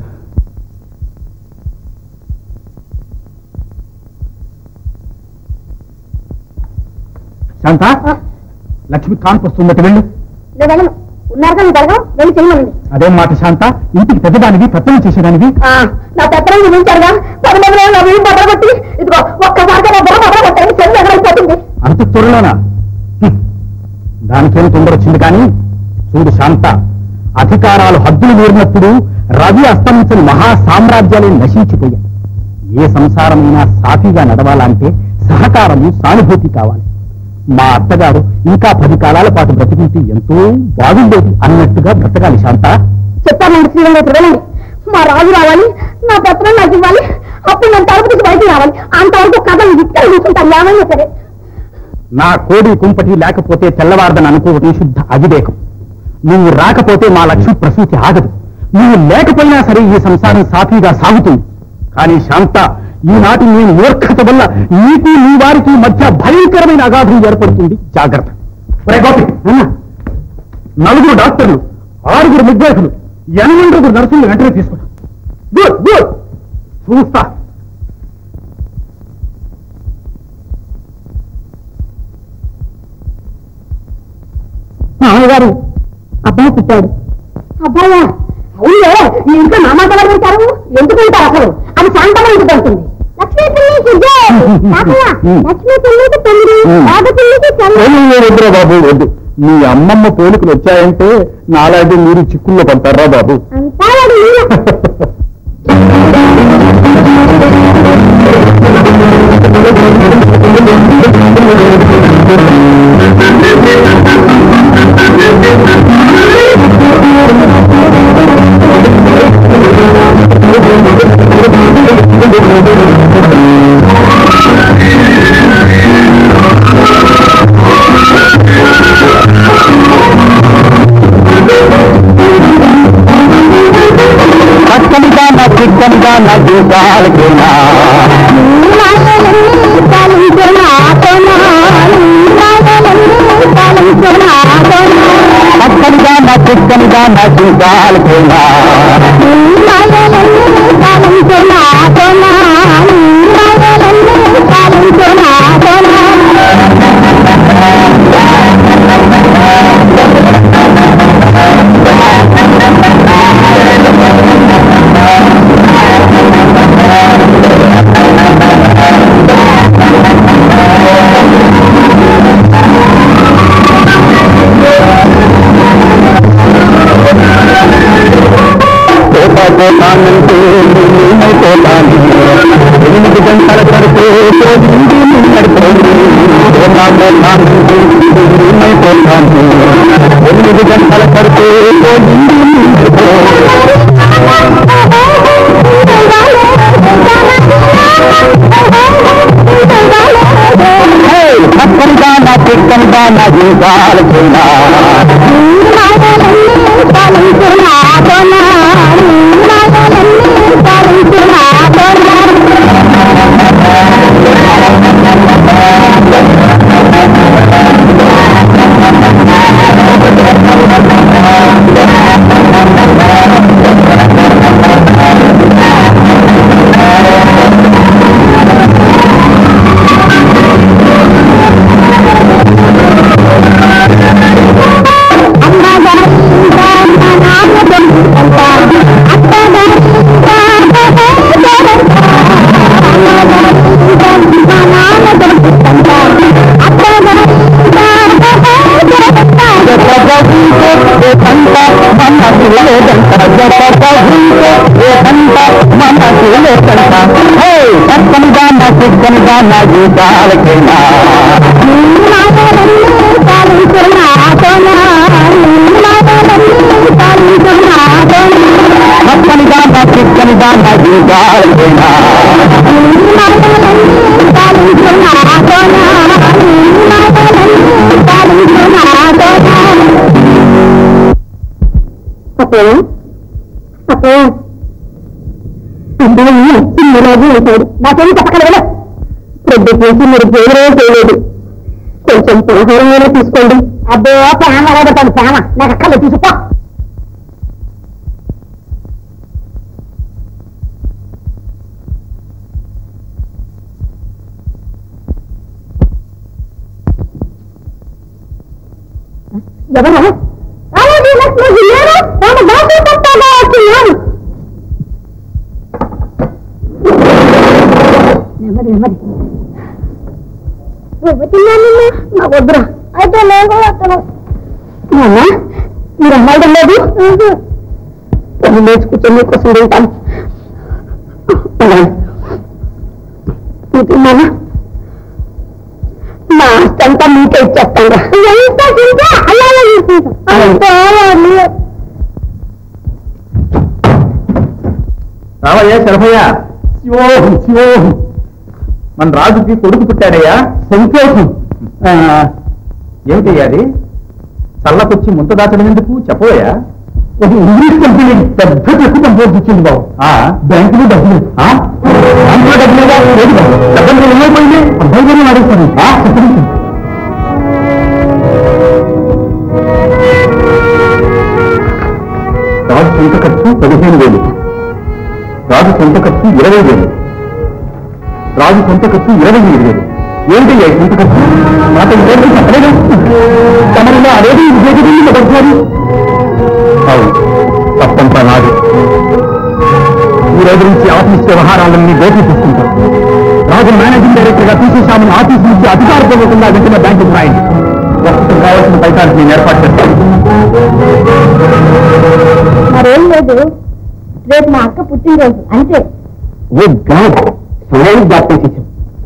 శాంత లక్ష్మి కాన్పు వస్తుందట వెళ్ళు నేను వెళ్ళను ఉన్నారుగా మీ బలగం వెళ్ళి చేయమనండి అదేం మాట శాంత ఇంటికి పెద్దదానివి పెత్తనం చేసేదానివి ఆ, నా పెత్తనం చూపించారుగా పది మంది నా వీలు బొబ్బర కొట్టి ఇదిగో ఒక్కసారిగా నా బొమ్మ బొబ్బర కొట్టాను చెల్లి ఎగరైపోతుంది అంత త్వరలోనా హ్మ్. దానికేం తొందర వచ్చింది కానీ చూడు శాంత అధికారాలు హద్దులు మీరినప్పుడు రవి అస్తమించిన మహా సామ్రాజ్యాలు నశించిపోయాయి ఏ సంసారమైనా సాఫీగా నడవాలంటే సహకారము సానుభూతి కావాలి మా అత్తగారు ఇంకా పది కాలాల పాటు బ్రతికింటే ఎంతో బాగుండేది అన్నట్టుగా బ్రతకాలి శాంత చెప్పానండి శ్రీరంగ వెళ్ళండి మా రాజు రావాలి నా పత్రం నాకు ఇవ్వాలి అప్పుడు నేను తలుపు తీసి బయటికి రావాలి అంతవరకు కథ ఇక్కడ కూర్చుంటాను ఏమైనా సరే నా కోడి కుంపటి లేకపోతే తెల్లవారదని అనుకోవటం శుద్ధ అవివేకం నువ్వు రాకపోతే మా లక్ష్మి ప్రసూతి ఆగదు నువ్వు లేకపోయినా సరే ఈ సంసారం సాఫీగా సాగుతుంది కానీ శాంత ఈనాటి నీ మూర్ఖత వల్ల నీకు నీ వారికి మధ్య భయంకరమైన అగాధం ఏర్పడుతుంది జాగ్రత్త ఒరే గోపి అన్న, నలుగురు డాక్టర్లు ఆరుగురు విద్యార్థులు ఎనిమిది నర్సులు వెంటనే తీసుకున్నా గుడ్ గుడ్ చూస్తా మామగారు అబ్బాయి పుట్టాడు అబ్బాయా అవునే మీ ఇంట్లో నా మాట ఎవరు వింటారు ఎందుకు వింటారు అసలు అది శాంతమ్మ ఇంటికి వెళ్తుంది లక్ష్మీ పిల్లికి జై తాతయ్య, లక్ష్మీ పిల్లికి తొమ్మిది రాగ పిల్లికి చంద్ర వద్దురా బాబు వద్దు మీ అమ్మమ్మ పోలికలు వచ్చాయంటే నాలాంటి మీరు చిక్కుల్లో పడతారా బాబు అంతా వాడి లీల. పక్కనిగా నా చిక్కనిగా నా జీవితాలకేనా పక్కనిగా నా చిక్కనిగా నా జీవితాలకేనా కోట కోటానంటే నేనే కోటాను ఎనిమిది గంటల కడితే పోయింది నిన్నడిపోయింది కోటా కోటానంటే నేనే కోటాను ఎనిమిది గంటల కడితే పోయింది నిన్నడిపోయింది పక్కనిగా నా చిక్కనిగా నా జీవితాలకేనా పక్కనిగా నా చిక్కనిగా నా జీవితాలకేనా పక్కనిగా నా చిక్కనిగా నా జీవితాలకేనా అప్పుడు అప్పుడు అబ్బాయి చిన్న రోజు వేశాడు నాకేం చెప్పగలగలే పెద్ద చేసి మీరు పేరే చేయలేదు కొంచెం పలహారమైనా తీసుకోండి అబ్బో ప్రేమ అడగతాను ప్రేమ నాకు అక్కర్లేదు తీసుకో ఎవరు అలాగే లక్ష్మి విన్నారు నేను బాగా చెప్తాగా వచ్చినాను నెమ్మది నెమ్మది తిన్నాను నాకు వద్దురా అయితే నేను వస్తాను నాన్న మీరు అమ్మాయి లేదు నేను లేచి కూర్చొని మీకోసం తింటాను నువ్వు తిన్నానా మా ఆస్తి అంతా మీకే ఇచ్చేస్తాను ఎంత తింటే అలాగే రావయ్యా శరభయ్య శివోహం శివోహం మన రాజుకి కొడుకు పుట్టాడయ్యా సంతోషం ఏమిటయ్యా అది చల్లకొచ్చి ముంత దాచడం ఎందుకు చెప్పవయ్యా ఒక ఇంగ్లీష్ కంపెనీ పెద్ద చెక్కు కంపోజ్ ఇచ్చింది బాబు బ్యాంకులో డబ్బులు బ్యాంకులో డబ్బులు లేదు బాబు డబ్బులు ఏమైపోయింది అబ్బాయి గారిని వాడేస్తాను చెప్పండి రాజు సొంత ఖర్చు పదిహేను వేలు రాజు సొంత ఖర్చు ఇరవై వేలు రాజు సొంత ఖర్చు ఇరవై ఐదు వేలు ఏంటి ఈ సొంత ఖర్చు మాట ఏంటి చెప్పలేదు తమరిలో అదేది విజయగిరి మొదటిసారి అవును తప్పంతా నాది ఈ రోజు నుంచి ఆఫీస్ వ్యవహారాలన్నీ బోటి తీసుకుంటాం రాజు మేనేజింగ్ డైరెక్టర్ గా తీసేశామని ఆఫీస్ నుంచి అధికారపూర్వకంగా వెంటనే బ్యాంకుకు రాయండి ప్రస్తుతం కావాల్సిన పైతానికి నేను ఏర్పాటు చేస్తాను మరేం లేదు రేపు మా అక్క పుట్టినరోజు అంతే ఓ గాడ్ సమయం జ్ఞాపకం చేశాం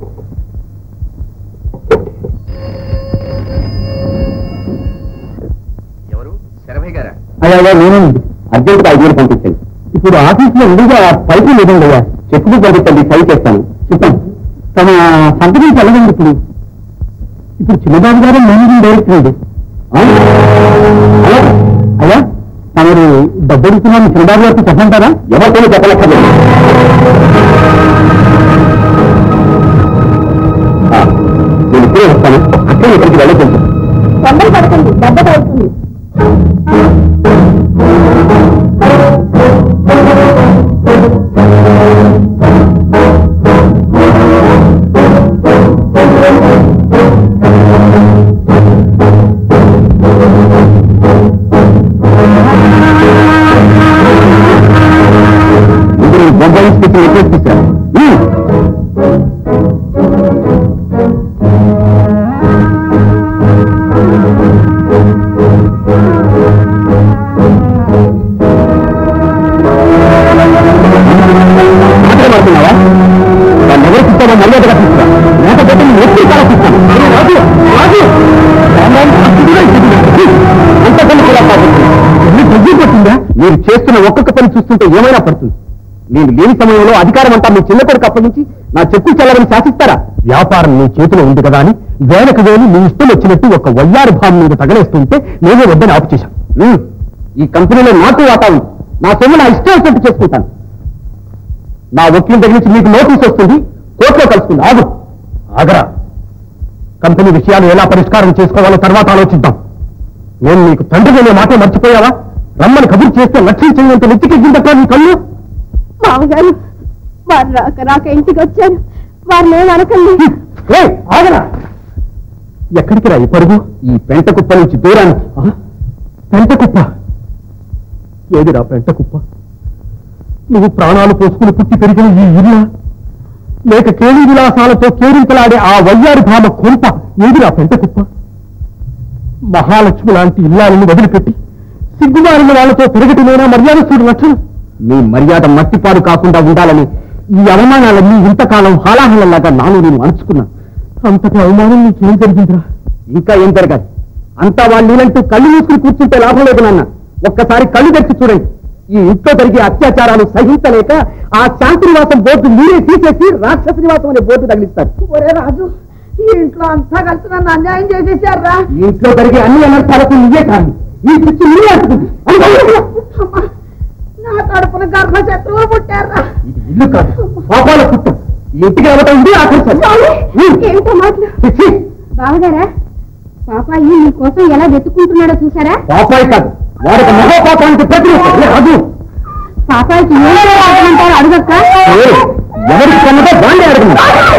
ఎవరు శరభయ్య గారా అయ్యా నేనండి అర్జెంట్ ఐదు వేలు పంపించండి ఇప్పుడు ఆఫీస్ లో ఉండిగా పైకి లేదండి అయ్యా చెక్ బుక్ పంపించండి సై చేస్తాను చెప్పండి తమ సంతకం చల్లదండి ఇప్పుడు ఇప్పుడు చిన్నబాబు గారు మేనేజింగ్ డైరెక్టర్ అండి అవును. అయ్యా, అయ్యా తమరు డబ్బు అడుగుతున్నాను చిన్నబాబు గారికి చెప్పంటారా ఎవరితో చెప్పలేకపోతే నేను ఇప్పుడే వస్తాను అక్కడే ఇక్కడికి వెళ్ళకుండా తొందర పడుతుంది దెబ్బ తగ్గుతుంది ఇప్పుడు బొంబాయి స్పెషల్ ఎక్కడ తీశారు మాట్లాడుతున్నావా దాన్ని ఎవరికి ఇస్తామో మర్యాదగా తీసుకురా లేకపోతే నేను ఎప్పుడు కలపిస్తాను రాజు రాజు అంత పని కూడా కాకపోతుంది తగ్గిపోతుందా మీరు చేస్తున్న ఒక్కొక్క పని చూస్తుంటే ఏమైనా పడుతుంది నేను లేని సమయంలో అధికారం అంతా మీ చిన్న కొడుకు అప్పగించి నా చెక్కు చెల్లరని శాసిస్తారా వ్యాపారం మీ చేతిలో ఉంది కదా అని వేలకు వేలు మీ ఇష్టం వచ్చినట్టు ఒక వయ్యారు భావం మీద తగలేస్తుంటే నేనే వద్దని ఆపు చేశాను ఈ కంపెనీలో నాకు వాటా ఉంది నా సొమ్ము నా ఇష్టం వచ్చినట్టు చేసుకుంటాను నా వకీల్ దగ్గర నుంచి మీకు నోటీస్ వస్తుంది కోర్టులో కలుసుకుంది ఆగు ఆగరా కంపెనీ విషయాలు ఎలా పరిష్కారం చేసుకోవాలో తర్వాత ఆలోచిద్దాం నేను నీకు తండ్రి అనే మాట మర్చిపోయావా రమ్మని కబురు చేస్తే లక్ష్యం చేయనంత నెత్తికెక్కిందట నీ కళ్ళు మామగారు వారు రాక రాక ఇంటికి వచ్చారు వారిని ఏం అనకండి ఏయ్, ఆగరా ఎక్కడికి రా ఈ పరుగు ఈ పెంట కుప్ప నుంచి దూరానికి ఆ? పెంట కుప్ప ఏదిరా పెంట కుప్ప నువ్వు ప్రాణాలు పోసుకుని పుట్టి పెరిగిన ఈ ఇల్లు లేక కేళి విలాసాలతో కేరింతలాడే ఆ వయ్యారి భామ కొంప ఏదిరా పెంట కుప్ప మహాలక్ష్మి లాంటి ఇల్లాలను వదిలిపెట్టి సిగ్గుమారిన వాళ్ళతో తిరగటమేనా మర్యాదస్తుడు లక్షణం మీ మర్యాద మట్టిపాడు కాకుండా ఉండాలని ఈ అవమానాలన్నీ ఇంతకాలం హాలాహలంలాగా నాను నేను అణుచుకున్నాను అంతటి అవమానం నీకేం జరిగిందిరా ఇంకా ఏం జరగాలి అంతా వాళ్ళు నీలంటూ కళ్ళు మూసుకుని కూర్చుంటే లాభం లేదు నాన్న ఒక్కసారి కళ్ళు తెరిచి చూడండి ఈ ఇంట్లో జరిగే అత్యాచారాలు సహించలేక ఆ శాంతి నివాసం బోర్డు మీరే తీసేసి రాక్షస నివాసం అనే బోర్డు తగిలిస్తారు ఒరే రాజు ఈ ఇంట్లో అంతా కలిసి నన్ను అన్యాయం చేసేసారా ఈ ఇంట్లో జరిగే అన్ని అనర్థాలకు నీయే కాదు ఈ పిచ్చి నీయే అంటుంది నా తడుపున గర్భ శత్రువు పుట్టారా ఇది ఇల్లు కాదు పాపాల పుట్టం ఈ ఇంటికి రావటం ఇది ఆకర్షణ ఏమిటో మాటలు పిచ్చి బావగారా పాపాయి నీ కోసం ఎలా వెతుక్కుంటున్నాడో చూసారా పాపాయి కాదు వాడికి మహోపాపానికి ప్రతిరూపం రాజు పాపాయికి ఏం చేయాలంటారు అడుగక్క ఎవరికి కన్నదో దాన్ని అడగను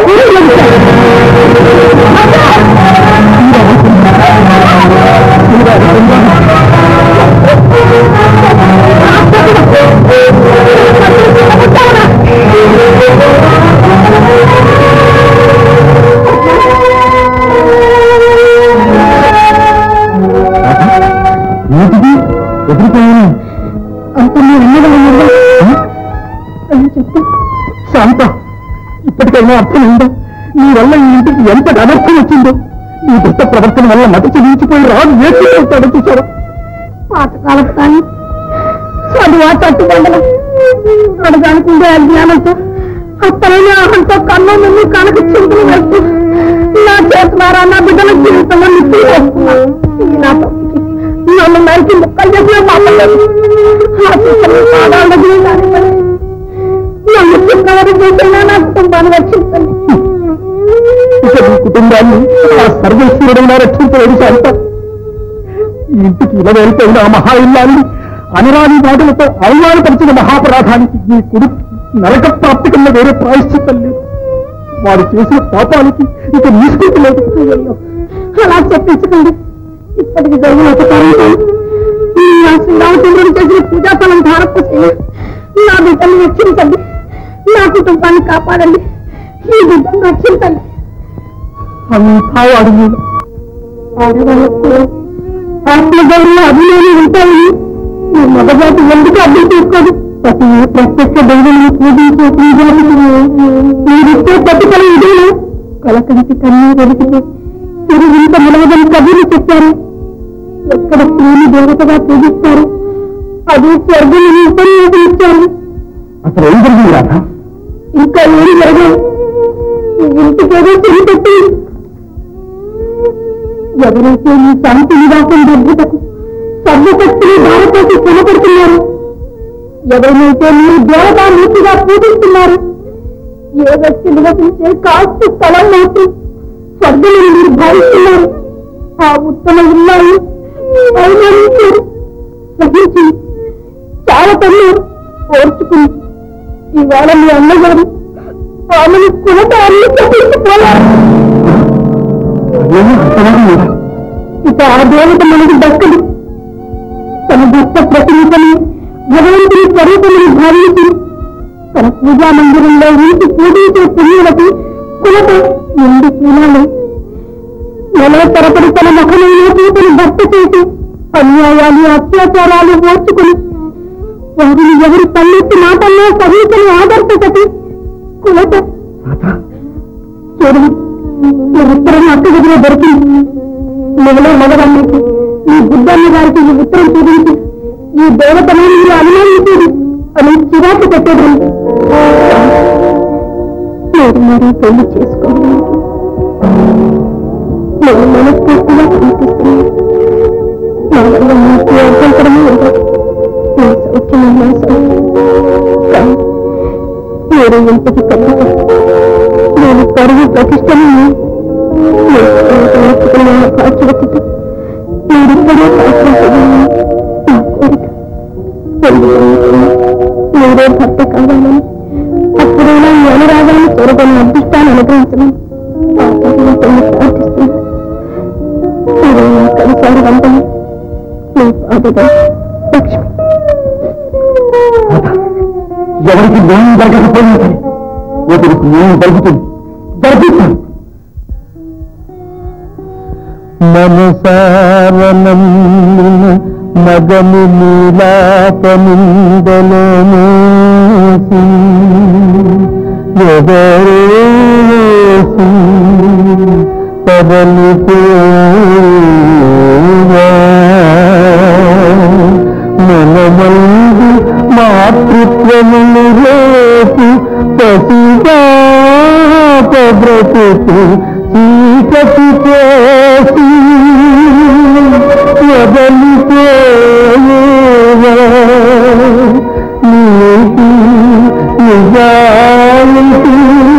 ఏంటిది ఎదురుపోయాను అంత మీ అన్నదమ్ములు చెప్తే శాంత ఇప్పటికైనా అర్థమైందా నీ వల్ల ఈ ఇంటికి ఎంత అనర్థం వచ్చిందో నీ దుష్ట ప్రవర్తన వల్ల మత చెల్లించిపోయి రాదు వేసుకుంటాడు చూసారా పాతకాలపు కానీ చదువు తట్టుబండలు అడగానుకుండే అజ్ఞానంతో అత్తలైన ఆహంతో కన్ను ముందు కనక చింతలు వేస్తూ నా చేతున్నారా నా బిడ్డల జీవితంలో నిప్పులు వేస్తున్నా ఈ నా తప్పుకి నన్ను నరికి ముక్కలు చేసిన పాపలేదు ఆ కుక్కని పాదాల దగ్గర కానివ్వండి. నన్ను చిన్నవారు చేసినా నా కుటుంబాన్ని రక్షించండి ఇక నీ కుటుంబాన్ని ఆ సర్వేశ్వరుడైనా రక్షించలేడు శాంత ఈ ఇంటికి ఇలవేలిపోయిన ఆ మహా ఇల్లాన్ని అనురాని మాటలతో అవమానపరిచిన మహాపరాధానికి నీ కొడుకు నరక ప్రాప్తి కన్నా వేరే ప్రాయశ్చిత్తం లేదు వారు చేసిన పాపానికి ఇక తీసుకుంటలేదు అలా చెప్పించకండి ఇప్పటికి జరిగిన ఉపకారంతో నా శ్రీరామచంద్రుడు చేసిన పూజాఫలం ధారపోసిన నా బిడ్డను రక్షించండి నా కుటుంబాన్ని కాపాడండి ఈ బిడ్డను రక్షించండి అంతా వాడి మీద ఆడవాళ్ళకు ఆత్మగౌరవ అభిమానం ఉంటాయి ఈ మగజాతి ఎందుకు అర్థం చేసుకోదు ప్రతి ప్రత్యక్ష దైవాన్ని పూజించే పూజానికి మీరిచ్చే ప్రతిఫలం ఇదేనా కలకంటి కన్నీ వెలిగితే తిరిగింత నిలవదని కబుర్లు చెప్పారు ఎక్కడ స్త్రీని దేవతగా పూజిస్తారు అది స్వర్గం ఇచ్చారు అసలు ఏం జరిగింది రాధ ఇంకా ఏం జరగదు ఈ ఇంటికేదో తిరిగి పెట్టింది ఎవరైతే ఈ శాంతి నివాసం భద్రతకు సర్వశక్తిని భారతకి కొనపడుతున్నారు ఎవరినైతే మీరు దేవతామూర్తిగా పూజిస్తున్నారు ఏ వ్యక్తి నివసించే కాస్త స్థలం మాత్రం స్వర్గమని మీరు భావిస్తున్నారు ఆ ఉత్తమ ఇల్లాలు అవమానించారు సహించి చాలా తన్నారు ఓర్చుకుని ఇవాళ మీ అన్నగారు ఆమెను కులతాన్ని తప్పించిపోయారు అదేమో అర్థమని లేదా ఇక ఆ దేవత మనకు దక్కదు తన భక్త ప్రతినిధిని భగవంతుని స్వరూపముని భావించి తన పూజా మందిరంలో ఇంటి పూజించే పుణ్యులకు కులత ఎందు చూడాలి నెల తరపడి తన మహనీయ పూతను భర్త చేసి అన్యాయాలు అత్యాచారాలు ఓర్చుకుని వారిని ఎవరి తల్లెత్తి మాటల్లో సహించని ఆదర్శకటి కులత చూడండి ఈ ఉత్తరం అక్క గదిలో దొరికింది మిగిలిన మగవాళ్ళకి ఈ బుద్ధన్న గారికి ఈ ఉత్తరం చూపించి ఈ దేవతను మీరు అనుమానించేది అని చిరాకు పెట్టేది మీరు మరీ పెళ్లి చేసుకోవడానికి నేను మనస్ఫూర్తిగా ప్రయత్నిస్తున్నాను నా వల్ల మీకు అభ్యంతరమే ఉండదు నా సౌఖ్యమే నా సౌఖ్యం కానీ మీరు ఇంటికి పెద్దగా నేను పరుగు ప్రతిష్టను కాచువతితో మీరిద్దరూ కాచుకోవాలని నా కోరిక పెళ్లి చేసుకుని మీరే భర్త కావాలని అప్పుడైనా ఈ అనురాగాన్ని చూరగొని అదృష్టాన్ని అనుగ్రహించమని ఆ భగవంతుని ప్రార్థిస్తున్నాను మీరు నా కలిసారి వంటని మీ పాదుగా లక్ష్మి ఎవరికి న్యాయం జరగకపోయినా సరే ఒకరికి న్యాయం జరుగుతుంది జరిపిస్తాను మనసారనమ్మిన మగని నీలాపనిందలోనేసి ఎవరేసి పదలిపోవా మనమందు మాతృత్వములు రేపు పసిపాప బ్రతుకు చీకటి చేసి వదలిపోయేవా నీతి నిజాయితీ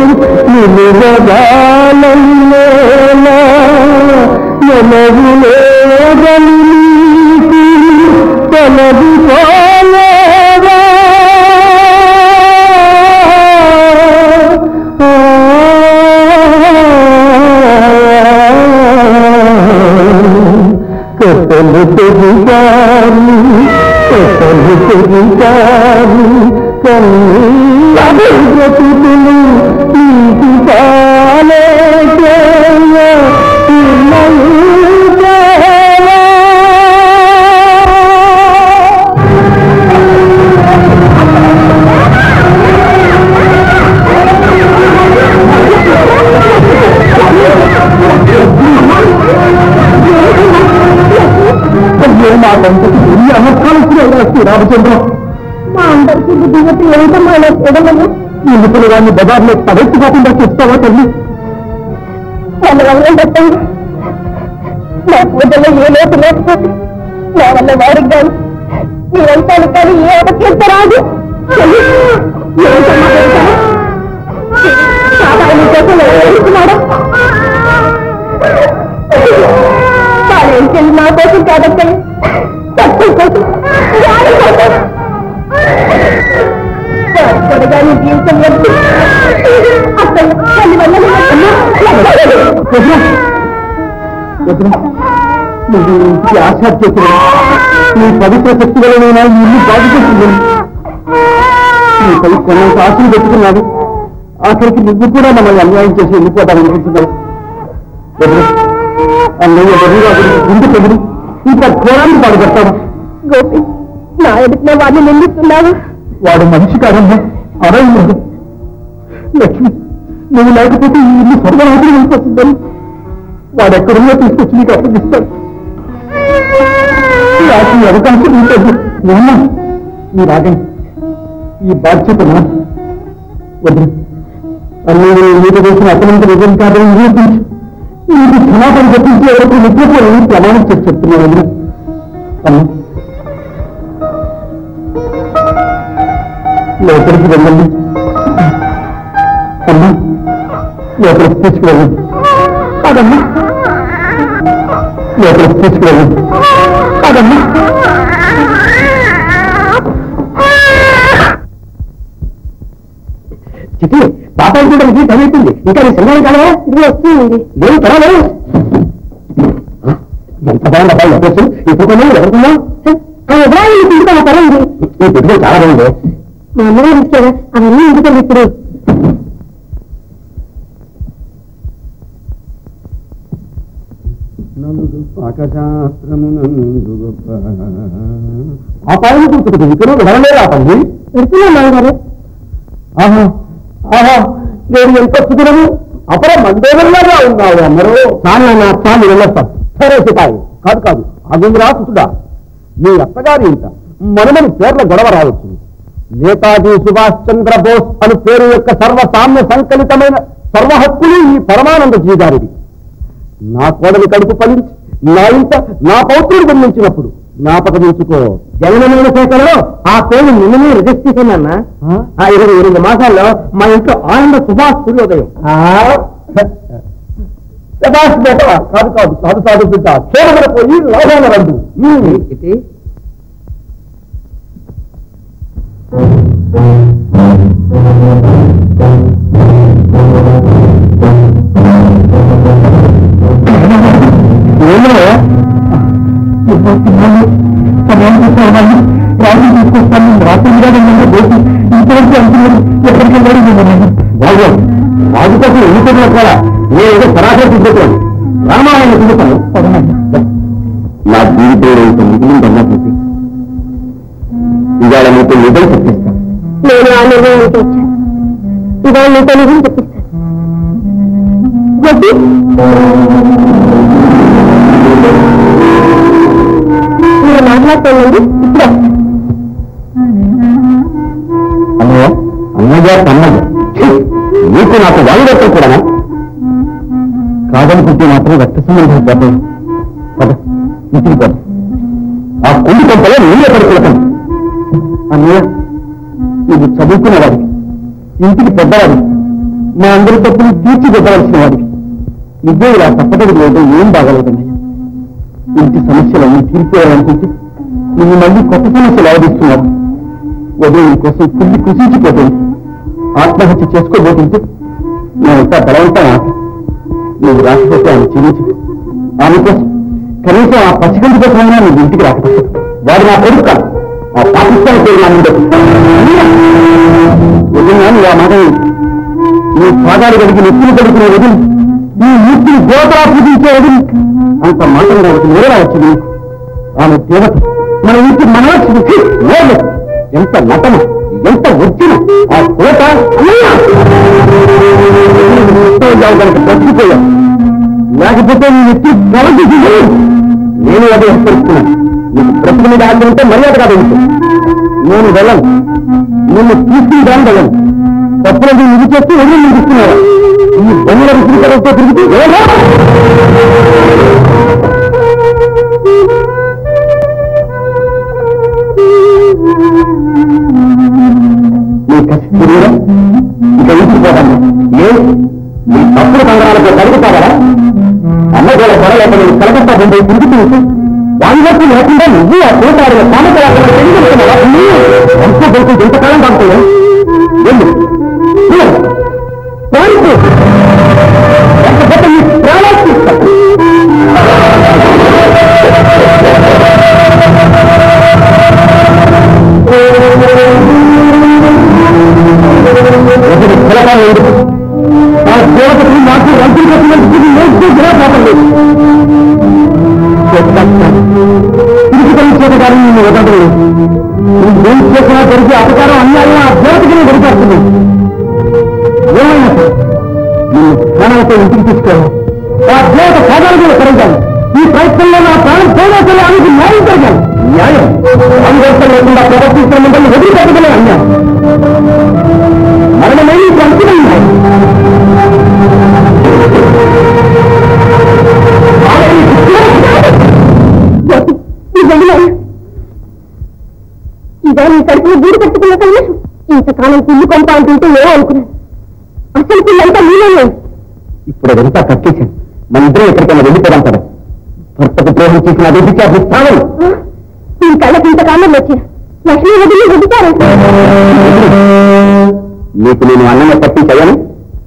నిలువగాలల్లేలా ఎలవులేదని నీకు తొలగిపోలేవా కథలు తెరిగాని కథలు తెరిగాని కన్నీతులు నీకు కాలే అయ్యో మా దంపతి ఎన్ని అనర్థాలు వచ్చినాయి శ్రీరామచంద్రం మా అందరికీ బుద్ధిగతి ఏమిటమ్మా ఇలా చూడలేదు ఎందుకు వాడిని బజార్లో పడెత్తుకోకుండా చెప్తావా తల్లి వాళ్ళ వల్ల చెప్పండి నా పూజలో ఏ లోటు లేకపోతే నా వల్ల వాడికి కానీ నీ వంశానికి కానీ ఏ అపకీర్త రాదు ఏంటమ్మా వెళ్తాను సాధారణ కోసం వెళ్తున్నాడా వాళ్ళేం చెల్లి నా కోసం కాదక్కయ్య తక్కువ కోసం వాడి కోసం త్వరగా నీ జీవితం వద్దు అక్కయ్య దాని వల్ల నువ్వు ఇంటికి ఆశాధ్యతులు నీ పవిత్ర శక్తి వల్ల నేను ఈ ఇల్లు బాధపడుతున్నాను నీపై కొన్నంత ఆశలు పెట్టుకున్నాను ఆఖరికి నువ్వు కూడా మమ్మల్ని అన్యాయం చేసి వెళ్ళిపోతావనుకుంటున్నావు వదిలే. అన్నయ్య వదిలిగా గుండు పెదిరి ఇంకా ఘోరాన్ని పాడుపడతావా గోపి నా ఎదుటినే వాడిని నిందిస్తున్నావు వాడు మనిషి కాదమ్మా అడవుడు లక్ష్మి నువ్వు లేకపోతే ఈ ఇల్లు స్వర్గరాత్రి వెళ్ళిపోతుందని వాడు ఎక్కడున్నా తీసుకొచ్చి నీకు అప్పగిస్తాడు నాకు ఈ అవకాశం ఉంటుంది నాన్న ఈ రాగం ఈ బాధ్యత నా వద్దు అన్నయ్య నీకు చేసిన అతనంత నిజం కాదని నిరూపించి నీకు క్షమాపణ చెప్పించి ఎవరికి నిద్రపోయి ప్రమాణం చేసి చెప్తున్నాను వదిన అమ్మ లోపలికి వెళ్ళండి అమ్మా లోపలికి తీసుకువెళ్ళండి అదమ్మా లోపలికి తీసుకువెళ్ళండి అదమ్మా చిట్టి పాపాలు చూడడానికి టైం అవుతుంది ఇంకా నీ సినిమా కాదా ఇది వస్తుంది ఏం పర్వాలేదు ఎంత బాగుంది అబ్బాయి చెప్పచ్చు ఇప్పుడు కొన్ని ఎవరుకున్నావు ఆ ఉదయాన్ని ఇంటికి ఆ పరండి ఈ పెట్టుబడి చాలా బాగుంది మా అమ్మగారు ఇచ్చారా అవన్నీ ఎందుకండి ఇప్పుడు ఆకాశాస్త్రమునందు గొప్ప పాపాలను చూపుతుంది ఇక్కడ విడవలేరు ఆ పని పెడుతున్నా మామగారు ఆహా ఆహా నేను ఎంత సుఖము అపర మందేవల్లాగా ఉన్నావు అందరూ చాలు నా చాలు వెళ్ళొస్తాను సరే సిపాయి కాదు కాదు అగుంద్రా సుతుడా మీ అత్తగారి ఇంట మనమని పేర్ల గొడవ రావచ్చు నేతాజీ సుభాష్ చంద్ర బోస్ అని పేరు యొక్క సర్వ సామ్య సంకలితమైన సర్వ హక్కులు ఈ పరమానంద జీగారిది నా కోడలి కడుపు ఫలించి నా ఇంట నా పౌత్రుడు జన్మించినప్పుడు జ్ఞాపకం ఉంచుకో జననమైన శాఖలో ఆ పేరు నిన్ననే రిజిస్టర్ చేశానన్నా ఆ ఇరవై ఎనిమిది మాసాల్లో మా ఇంట్లో ఆనంద సుభాష్ సూర్యోదయం సుభాష్ బేట కాదు కాదు సాధు సాధు బిడ్డ క్షేమన పోయి లోహాన రండు ఏమో సమయం తీసుకురావాలి రాజు తీసుకొస్తాను రాత్రి మీద నన్ను పోసి ఇంతవరకు అంటున్నారు ఎక్కడికి వెళ్ళాడు నేను బాగు బాగు కోసం ఎన్నికల్లో కూడా నేను ఏదో సరాసరి తీసుకొచ్చాను రామాయణ చూపుతాను నా జీవితంలో ఇంత మిగిలిందన్నా చెప్పి ఇవాళ మీతో నిజం చెప్పిస్తాను నేను ఆ నిర్ణయానికి వచ్చాను ఇవాళ నీతో నిజం చెప్పిస్తాను గోపి మీరు మాట్లాడుతుండండి ఇప్పుడే అన్నయ్య అన్నయ్య అన్నయ్య ఛీ! నీకు నాకు వాయుదత్వం కూడానా కాదనుకుంటే మాత్రం రక్త సంబంధం పోతాయి పద ఇంటికి పద ఆ కుండి కొంపలో నీళ్ళే పడుకోవటం అన్నయ్య ఇది చదువుకున్న వాడికి ఇంటికి పెద్దవాడికి మా అందరి తప్పులు తీర్చిదిద్దవలసిన వాడికి నిజం ఇలా తప్పటది లేదు ఏం బాగలేదన్నయ్య ఇంటి సమస్యలన్నీ తీరిపోయాలనుకుంటే నువ్వు మళ్ళీ కొత్త సమస్యలు ఆవరిస్తున్నావు ఉదయం కోసం కుళ్ళి కుసించిపోతుంది ఆత్మహత్య చేసుకోబోతుంటే నేనంతా బలవంతం ఆట నువ్వు రాకపోతే ఆమె చిరించు ఆమె కోసం కనీసం ఆ పసిగంటి కోసమైనా నువ్వు ఇంటికి రాకపోతే వాడు నా కొడుకు కాదు. ఆ పాకిస్తాన్ పేరు నా ముందు నిజంగా నువ్వు ఆ మాట విను. నీ పాదాలు కడిగి నెత్తులు కడుకునే వదిలి నీ మూర్తిని దేవతలా పూజించే వదిలి అంత మాటలు నాకు నేరా వచ్చింది నీకు. ఆమె దేవత మన ఇంటి మనవచ్చింది లేదు ఎంత నటన ఎంత వచ్చిన ఆ కోట కనుక బతికిపోయా లేకపోతే నీ ఎత్తి గలసి నేను అదే హెచ్చరిస్తున్నాను నీకు బ్రతుకు మీద ఆగి ఉంటే మర్యాద కాదు ఉంటే నేను వెళ్ళను నిన్ను తీసుకుని దాని వెళ్ళను తప్పులు ఇది చేస్తూ ఎదురు నిలుస్తున్నారు ఈ బొమ్మల విసిరికలతో తిరుగుతూ ఏదో ముందు తిరుగుతుంది వాళ్ళకు లేకుండా నువ్వు ఆ కోటాడు ఎంతో కొడుకు ఎంతకాలం పడుతుంది వెళ్ళు లేకపోతే నీ ప్రాణాలు తీస్తాను ఒకటి పిల్లగా లేదు ఆ దేవతకు నాకు రంగులు కట్టినందుకు నేర్చు గిరాపాటం లేదు తిరుగుతున్న చేత గారిని నిన్ను వదలదు నువ్వేం చేసినా జరిగే అపకారం అన్యాయం ఆ దేవతకి దొరికేస్తుంది ఏమైనా సరే నిన్ను ప్రాణాలతో ఇంటికి తీసుకోవాలి ఆ దేవత పాదాలు కూడా పెరగాలి ఈ ప్రయత్నంలో నా ప్రాణం పోయినా సరే ఆమెకు న్యాయం జరగాలి న్యాయం అనుభవం లేకుండా ప్రవర్తించిన మిమ్మల్ని వదిలిపెట్టగలే అన్యాయం మరణమే నీకు అనుకున్న న్యాయం జ్యోతి, నువ్వు వెళ్ళినావు. ఇదే నీ కడుపులో గూడు కట్టుకున్న కల్లేషం ఇంతకాలం పిల్లి కొంప అంటుంటే ఏమో అనుకున్నాను అసలు పిల్లంతా నీలోనే ఉంది. ఇప్పుడు అదంతా కట్టేశాను మన ఇద్దరం ఎక్కడికైనా వెళ్ళిపోదాం కదా భర్తకు ద్రోహం చేసిన అభివృద్ధి స్థానం ఆ, నీ కళ్ళకి ఇంతకాలం వచ్చిన లక్ష్మీ వదిలి వదులుతారు నీకు నేను అన్నమే తప్పించాను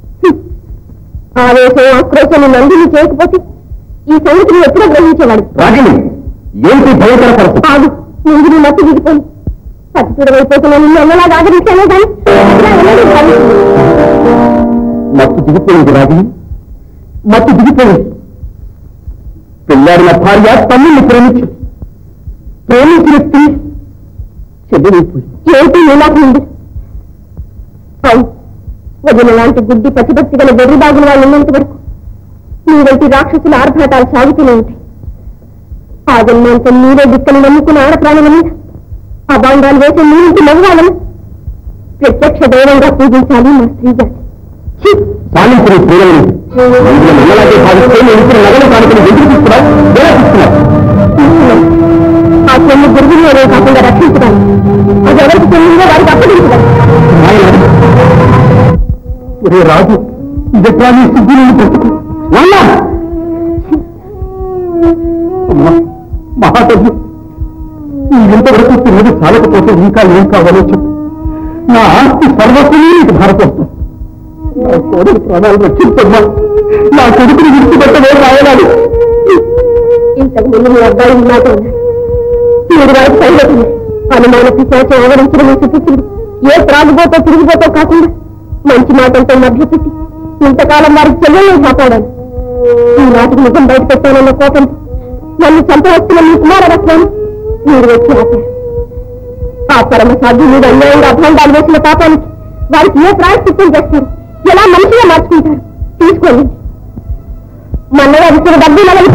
ఆవేశం ఆక్రోశం నందిని చేయకపోతే ఈ సంగతిని ఎప్పుడో గ్రహించేవాడు రాగిణి ఏంటి భయంకర పరిస్థితి కాదు నింగిని మట్టి దిగిపోయి పచ్చితూరమైపోతున్న నిన్ను అన్నలాగా ఆదరించానే కానీ అట్లా ఎన్నడూ భావించలేదు. మత్తు దిగిపోయింది రాగిణి మత్తు దిగిపోయింది పెళ్ళాడిన భార్య తల్లిని ప్రేమించింది ప్రేమించిన స్త్రీ చెదిరిపోయింది ఏంటి నీలాకు ఉంది అవును వదిన లాంటి గుడ్డి పతిభక్తి గల వెర్రి బాగుల వాళ్ళు ఉన్నంత వరకు నీ వంటి రాక్షసుల ఆర్భాటాలు సాగుతూనే ఉంటాయి ఆ జన్మాంతం నీరే దిక్కని నమ్ముకున్న ఆడప్రాణుల మీద ఆ బాండాలు వేసే నీ ఇంటి మగవాళ్ళను ప్రత్యక్ష దైవంగా పూజించాలి మా స్త్రీ జాతి ఛీ! సాధించిన స్త్రీలను నల్లలాగే భావిస్తే నేను ఇచ్చిన నగలు కానుకలు ఎదురు తీసుకున్నావు ఎలా తీసుకున్నావు తీసుకున్నాం. ఆ చెల్లి గురుగులోనే కాకుండా రక్షించడానికి అది ఎవరికి చెల్లిందో వారికి అప్పగించడం ఆయన ఒరే రాజు ఇదెట్లా నీ సిద్ధులను పెట్టుకో నాన్నా! అమ్మా, మహాతల్లి ఈ ఇంతవరకు తిన్నది చాలకపోతే ఇంకా ఏం కావాలో చెప్పు నా ఆస్తి సర్వస్వమే నీకు భారతత్వం నా కోడలి ప్రాణాలు రక్షించమ్మా నా కొడుకుని విడిచిపెట్టవే రాయడాలి ఇంతకు ముందు మీ అబ్బాయి నాతో ఉన్నాడు మూడు రాజు పైలతుంది అనుమాన పిశాచం ఆవరించిన మీ సుపుత్రుడు ఏ త్రాగుబోతో తిరిగిపోతో కాకుండా మంచి మాటలతో మభ్యపెట్టి ఇంతకాలం వారికి చెల్లెలను కాపాడాను ఈ నాటికి నిజం బయట పెట్టానన్న కోపంతో నన్ను చంపవస్తున్న మీ కుమారరత్నాన్ని మీరు వచ్చి ఆపారు ఆ పరమ సాధ్యం మీద అన్యాయంగా అభండాలు వేసిన పాపానికి వారికి ఏ ప్రాయశ్చిత్తం చేస్తారు ఎలా మనిషిగా మార్చుకుంటారు తీసుకోండి మన్నగా ఇచ్చిన డబ్బు నగలు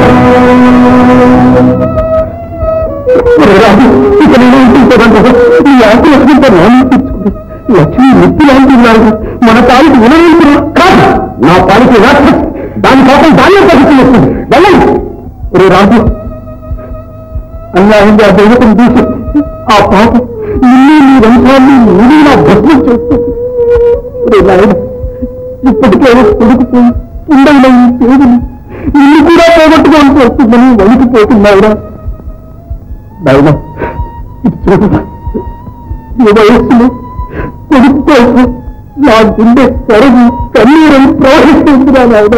ఒరే రాజు ఇక నేను ఇంటించదంటే ఈ ఆస్తి లక్ష్మితో నాన్న తెచ్చుకుంది లక్ష్మి ముక్తి లాంటి ఉన్నారు మన పాలికి వినవేంటున్నా కాదు నా పాలికి రాక్షస్ దాని కోసం దాన్ని తగ్గుతూ వస్తుంది వెళ్ళండి ఒరే రాజు అన్యాయంగా దైవతం తీసి ఆ పాప ఇల్లు నీ వంశాన్ని నేను నా భస్మం చేస్తుంది ఒరే నాయన ఇప్పటికే కొడుకుపోయి ఉండైన ఈ పేరుని ఇల్లు కూడా పోగొట్టుకోవాల్సి వస్తుందని వణికిపోతున్నావురా నాయన ఇది చూడరా ఈ వయస్సులో కొడుకు కోసం నా గుండె కరుగు కన్నీరం ప్రవహిస్తుందిరా నాయన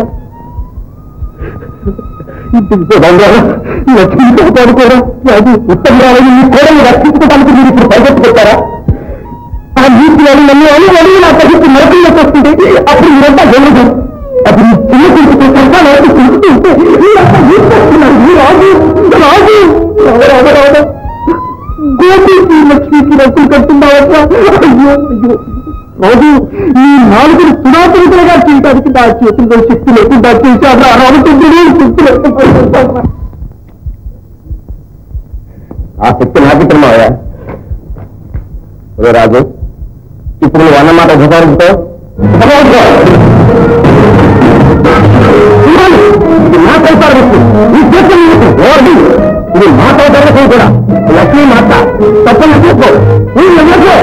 ఇంటికి బంగారా లక్ష్మిని కాపాడుకోరా రాజు ఉత్తరాలని మీ కోడలు రక్షించడానికి మీరు ఇప్పుడు పరిగెత్తుకొచ్చారా ఆ నీతి వాళ్ళు నన్ను అన్ని అడిగి నా పరిస్థితి నరకంలోకి వస్తుంది అప్పుడు మీరంతా గెలదు అప్పుడు ఈ చిన్న కొడుకు సంతానానికి చూస్తుంటే మీరంతా ఈడ్చేస్తున్నారు ఈ రాజు రాజు రావ రావ రావ గోపీకి లక్ష్మికి రక్కులు కట్టున్నావట అయ్యో అయ్యో రాజు ఈ నాలుగురు సునాతనికలుగా చేయడానికి నా చేతుల్లో శక్తి లేకుండా చేశాడు ఆ రామచంద్రుడు శక్తి లేకుండా ఆ శక్తి నాకు మావయ్య ఒరే రాజు ఇప్పుడు నువ్వు అన్నమాట విచారించుకో నా కల్పారు ఈ చేతులు ఎవరిది ఇది మా కల్పారు కూడా లక్ష్మీ మాత తప్పని చేసుకో నువ్వు ఎవరికో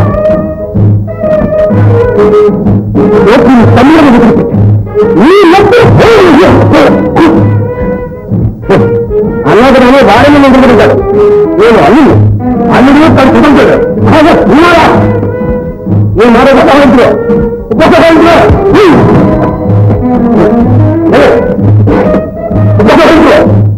తమిళ నీ లెక్క అన్నదనే వాడిని నిద్రపెట్టాడు నేను అల్లుడు అల్లుడు తను కుటుంబాడు ఉన్నారా ఈ మాట ఉపసంహరించుకో ఉపసంహరించుకో ఉపసంహరించుకో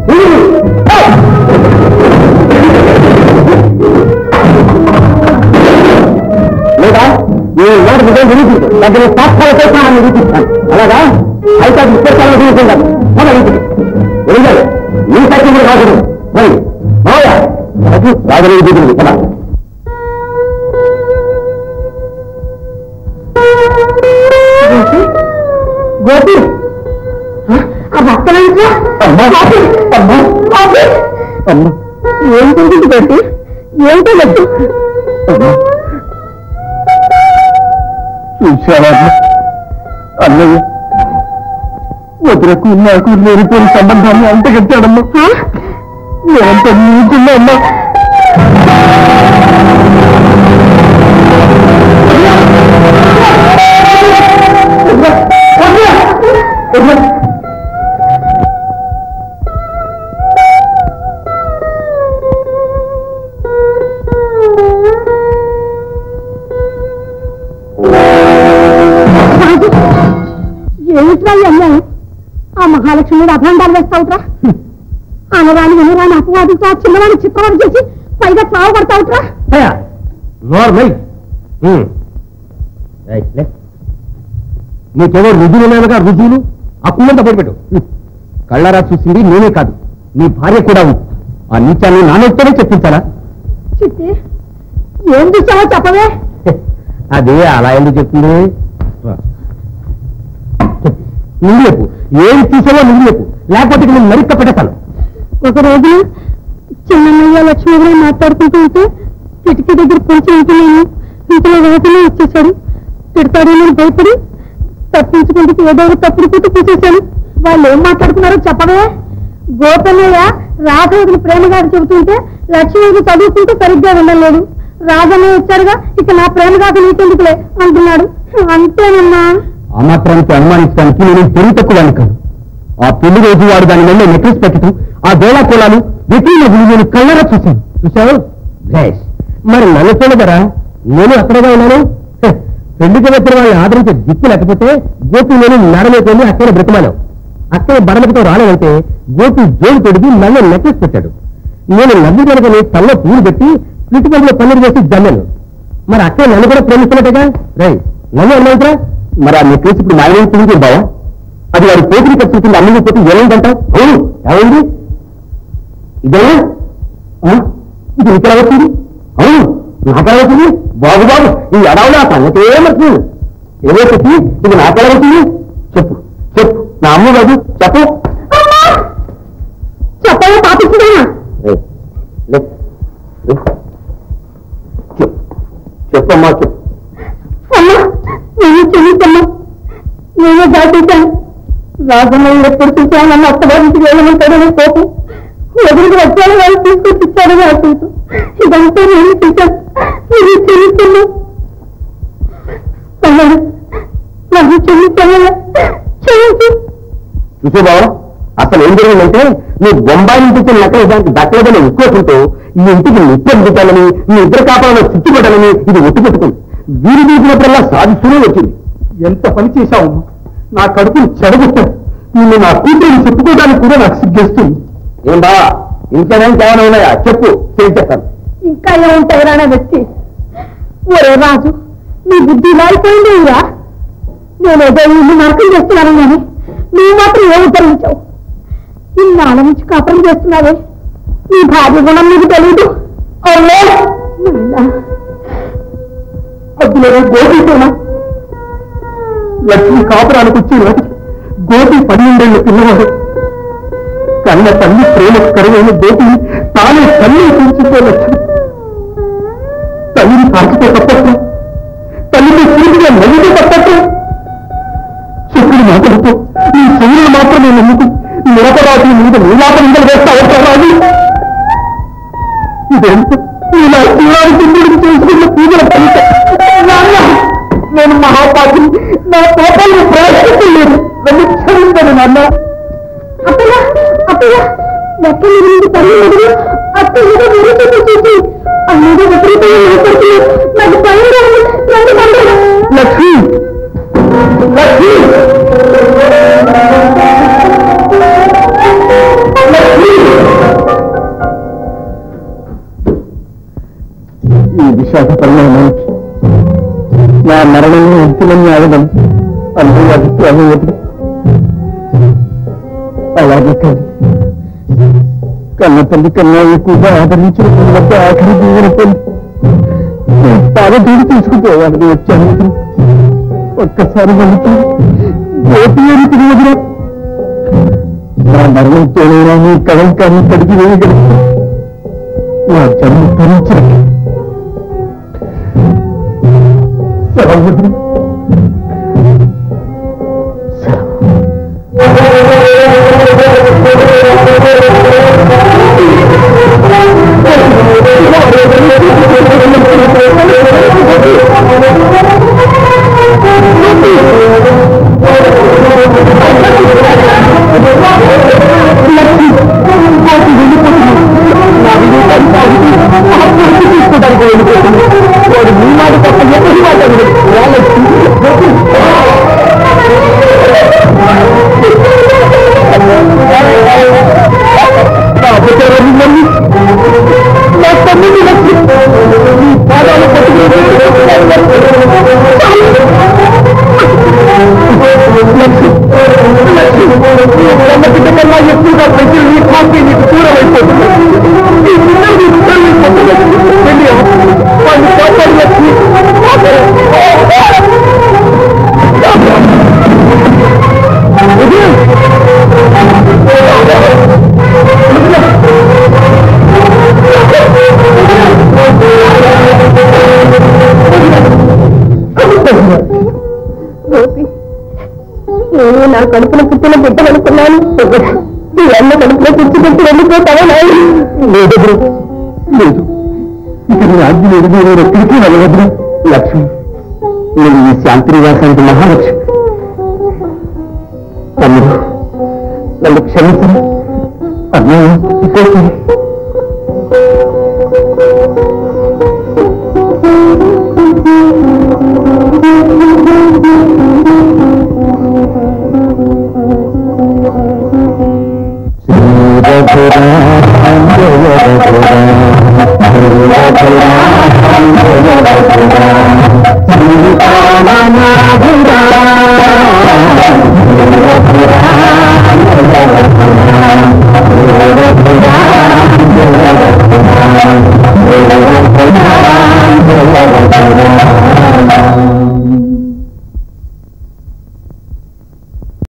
లేదా నేను మాట విజయం నిరూపించు దగ్గర సాక్షాల చేసిన నిరూపిస్తాను అలాగా అయితే అది విశేషాలను నిరూపించాను మన ఇంటికి వెళ్ళాలి నీ సత్యం కూడా రాకూడదు మరి మావయ్య రాజు రాజు దిగుతుంది కదా గోపి ఆ భక్తులంటే అమ్మా అమ్మా అమ్మా ఏం తెలిసింది గోపి ఏంటో చెప్పు అమ్మా చూశావా అన్నయ్య వదిలకు నాకు లేనిపోయిన సంబంధాన్ని అంటగట్టాడమ్మా ఆ? నేనంత నీకున్నా అమ్మా రాజు, ఏమిట్రా ఈ అన్యాయం ఆ మహాలక్ష్మి అభాండాలు వేస్తావుట్రా అనరాని వినరాని అపవాదితో ఆ చిన్నవాడిని చిత్రవాడు చేసి పైగా సాగు పడతావుట్రా నార్మల్ నీకేవో రుజువులు లేవగా రుజువులు ఆ కుళ్ళంతా పడిపెట్టు కళ్ళారా చూసింది నేనే కాదు నీ భార్య కూడా ఉంది ఆ నీచాన్ని నాన్నతోనే చెప్పించాలా చిట్టి ఏం చూసావో చెప్పవే అదే అలా ఎందుకు చెప్తుంది నువ్వు చెప్పు ఏం చూసావో నువ్వు చెప్పు లేకపోతే ఇక నేను నరిక్క పెట్టేస్తాను ఒక రోజున చిన్నయ్య లక్ష్మీగారు మాట్లాడుకుంటూ ఉంటే కిటికీ దగ్గర కొంచెం ఉంటున్నాను ఇంతలో వేతనే వచ్చేసాడు తిడతాడేమని భయపడి తప్పించుకుంటూ ఏదో ఒక తప్పుడు పుట్టి తీసేశాను వాళ్ళు ఏం మాట్లాడుకున్నారో చెప్పవే గోపన్నయ్య రాఘవుడిని ప్రేమగా చెబుతుంటే లక్ష్మీకి చదువుకుంటూ సరిగ్గా వినలేదు రాజన్నయ్య వచ్చారుగా ఇక నా ప్రేమగా నీకెందుకులే అంటున్నాడు అంతేనమ్మా ఆ మాత్రానికి అనుమానించడానికి నేను పెళ్లి తక్కువ కాదు ఆ పెళ్లి రోజు వాడు దాని మెల్ల నెక్లెస్ పెట్టడం ఆ గోళా కోలాలు విపరీత విలువలు కళ్ళరా చూశాను చూశావు భేష్ మరి నన్ను చూడగరా నేను అక్కడగా ఉన్నాను హ, పెళ్లికి వచ్చిన వాళ్ళని ఆదరించే దిక్కు లేకపోతే గోపి నేను నడలేకొని అక్కడ బ్రతిమాను అక్కడ బడలతో రాలేదంటే గోపి జోలు తొడిగి నన్ను నెక్లెస్ పెట్టాడు నేను నవ్వు కనుకని తల్లో పూలు పెట్టి పిటిపల్లిలో పన్నీరు వేసి జమ్మాను మరి అక్కడ నన్ను కూడా ప్రేమిస్తున్నట్టుగా రై నన్ను అన్నవుతురా మరి ఆ నెక్లెస్ ఇప్పుడు నాయన తిరిగి బావా అది వాడి పోటీకి ఖర్చు అమ్మిని పోతే ఏమైందంటావు అవును ఏమైంది ఇదేనా ఆ? ఇది ఇక్కడ వచ్చింది అవును నాకెలా వచ్చింది బాబు బాబు ఈ ఎడవలో ఆ సంగతి ఏమవుతుంది ఏదో చెప్పి ఇది నాకెలా వచ్చింది చెప్పు చెప్పు నా అమ్మ బాబు చెప్పు చెప్పవే పాపిస్తుందేనా ఏయ్, లే, లే. చెప్పు చెప్పమ్మా చెప్పు అమ్మా నేను క్షమించమ్మా నేనే దాటించాను రాజమౌళి ఎప్పుడు చూసాను నన్ను అత్తగారికి వెళ్ళమంటాడని కోపం ఎదురుకు వచ్చాను వాళ్ళు తీసుకొచ్చి ఇచ్చాడని ఆశించు ఇదంతా నేను చూశాను నేను క్షమించమ్మా అమ్మా నన్ను క్షమించమ్మా క్షమించు చూసే బావా అసలు ఏం జరిగిందంటే నువ్వు బొంబాయి నుంచి వచ్చిన నకలు దానికి దక్కలేదని ఉక్కోసంతో ఈ ఇంటికి నిత్యం అందుతానని నీ ఇద్దరు కాపాలను చుట్టుపడాలని ఇది ఒట్టు పెట్టుకుంది వీరి చూసినప్పుడల్లా సాధిస్తూనే వచ్చింది ఎంత పని చేశావమ్మా నా కడుపును చెడగొట్టావు నిన్ను నా కూతురిని చెప్పుకోవడానికి కూడా నాకు సిగ్గేస్తుంది ఏం బా ఇంకేమేం కావాలని ఉన్నాయా చెప్పు చేస్తాను ఇంకా ఏముంటాయి రానా వ్యక్తి ఒరే రాజు నీ బుద్ధి మారిపోయింది ఇరా నేనేదో ఇల్లు నరకం చేస్తున్నాను కానీ నువ్వు మాత్రం ఏం ఉత్తరించావు ఇన్నాళ్ళ నుంచి కాపురం చేస్తున్నావే నీ భార్య గుణం నీకు తెలియదు అవునే అందులో గోపితోనా లక్ష్మి కాపురానికి వచ్చి నాటికి గోపి పన్నెండేళ్ల పిల్లవాడు కన్న తల్లి ప్రేమకు కరువైన గోపి తానే తల్లి కూర్చుంటే లక్ష్మి తల్లిని తాకితే తప్పట్టు తల్లిని పూర్తిగా నవ్వితే తప్పట్టు చెప్పుడు మాటలతో ఈ చెవులు మాత్రమే నమ్ముకు నిరపరాధి మీద నీలాప నిందలు వేస్తా అవుతాను ఇదేంటో ఇలా శివానికి చేసుకున్న పూజల ఫలితం నాన్న, నేను మహాపాపి నా కోపాలను ప్రవేశించలేదు నన్ను క్షమించండి నాన్న అత్తయ్య అత్తయ్య ఎక్కడ నుండి తల్లి మొదలు అత్తయ్య విరుచుకు చూసి అన్నది విపరీతంగా ఏర్పడుతుంది నాకు భయంగా ఉంది నన్ను పంపడం లక్ష్మి లక్ష్మి ఈ విశాఖ పరిణామానికి నా మరణంలో అంతిమని ఆగడం అందరూ అభిప్రాయం ఎదురు అలాగే కాదు కన్న తల్లి కన్నా ఎక్కువగా ఆదరించిన మధ్య ఆఖరి జీవన తల్లి పాదతీడి తీసుకుపోవాలని వచ్చాను ఒక్కసారి వెళితే జ్యోతి అని తిరిగి నా మరణంతోనైనా నీ కళంకాన్ని కడిగి వేయగలుగుతా నా జన్మ భరించండి సహోదరి వాడు మీ మాట తప్ప ఎవరి మాట వినడు. వాళ్ళకి నా అపచారాన్ని నమ్మి నా తమ్ముని నచ్చి ఈ పాదాలు కన్నా ఎక్కువగా ప్రజలు నీ కాపీ నీకు దూరం అయిపోతుంది ఈ పిల్లలు నీ పిల్లల్ని పొందలేదు. వెళ్ళి వాళ్ళు కాపాడి వచ్చి గోపి నేను నా కడుపున పుట్టిన బిడ్డలనుకున్నాను ఈ అన్న కడుపులో పుచ్చిపెట్టి వెళ్ళిపోతావా నాయన లేదు బ్రో లేదు ఇక నీ ఆజ్ఞ లేదు నేను ఎక్కడికి వెళ్ళవద్దు లక్ష్మి నేను ఈ శాంతి నివాసానికి మహాలక్ష్మి తమ్ముడు నన్ను క్షమించను అన్నయ్య ఇక్కడికి శ్రీ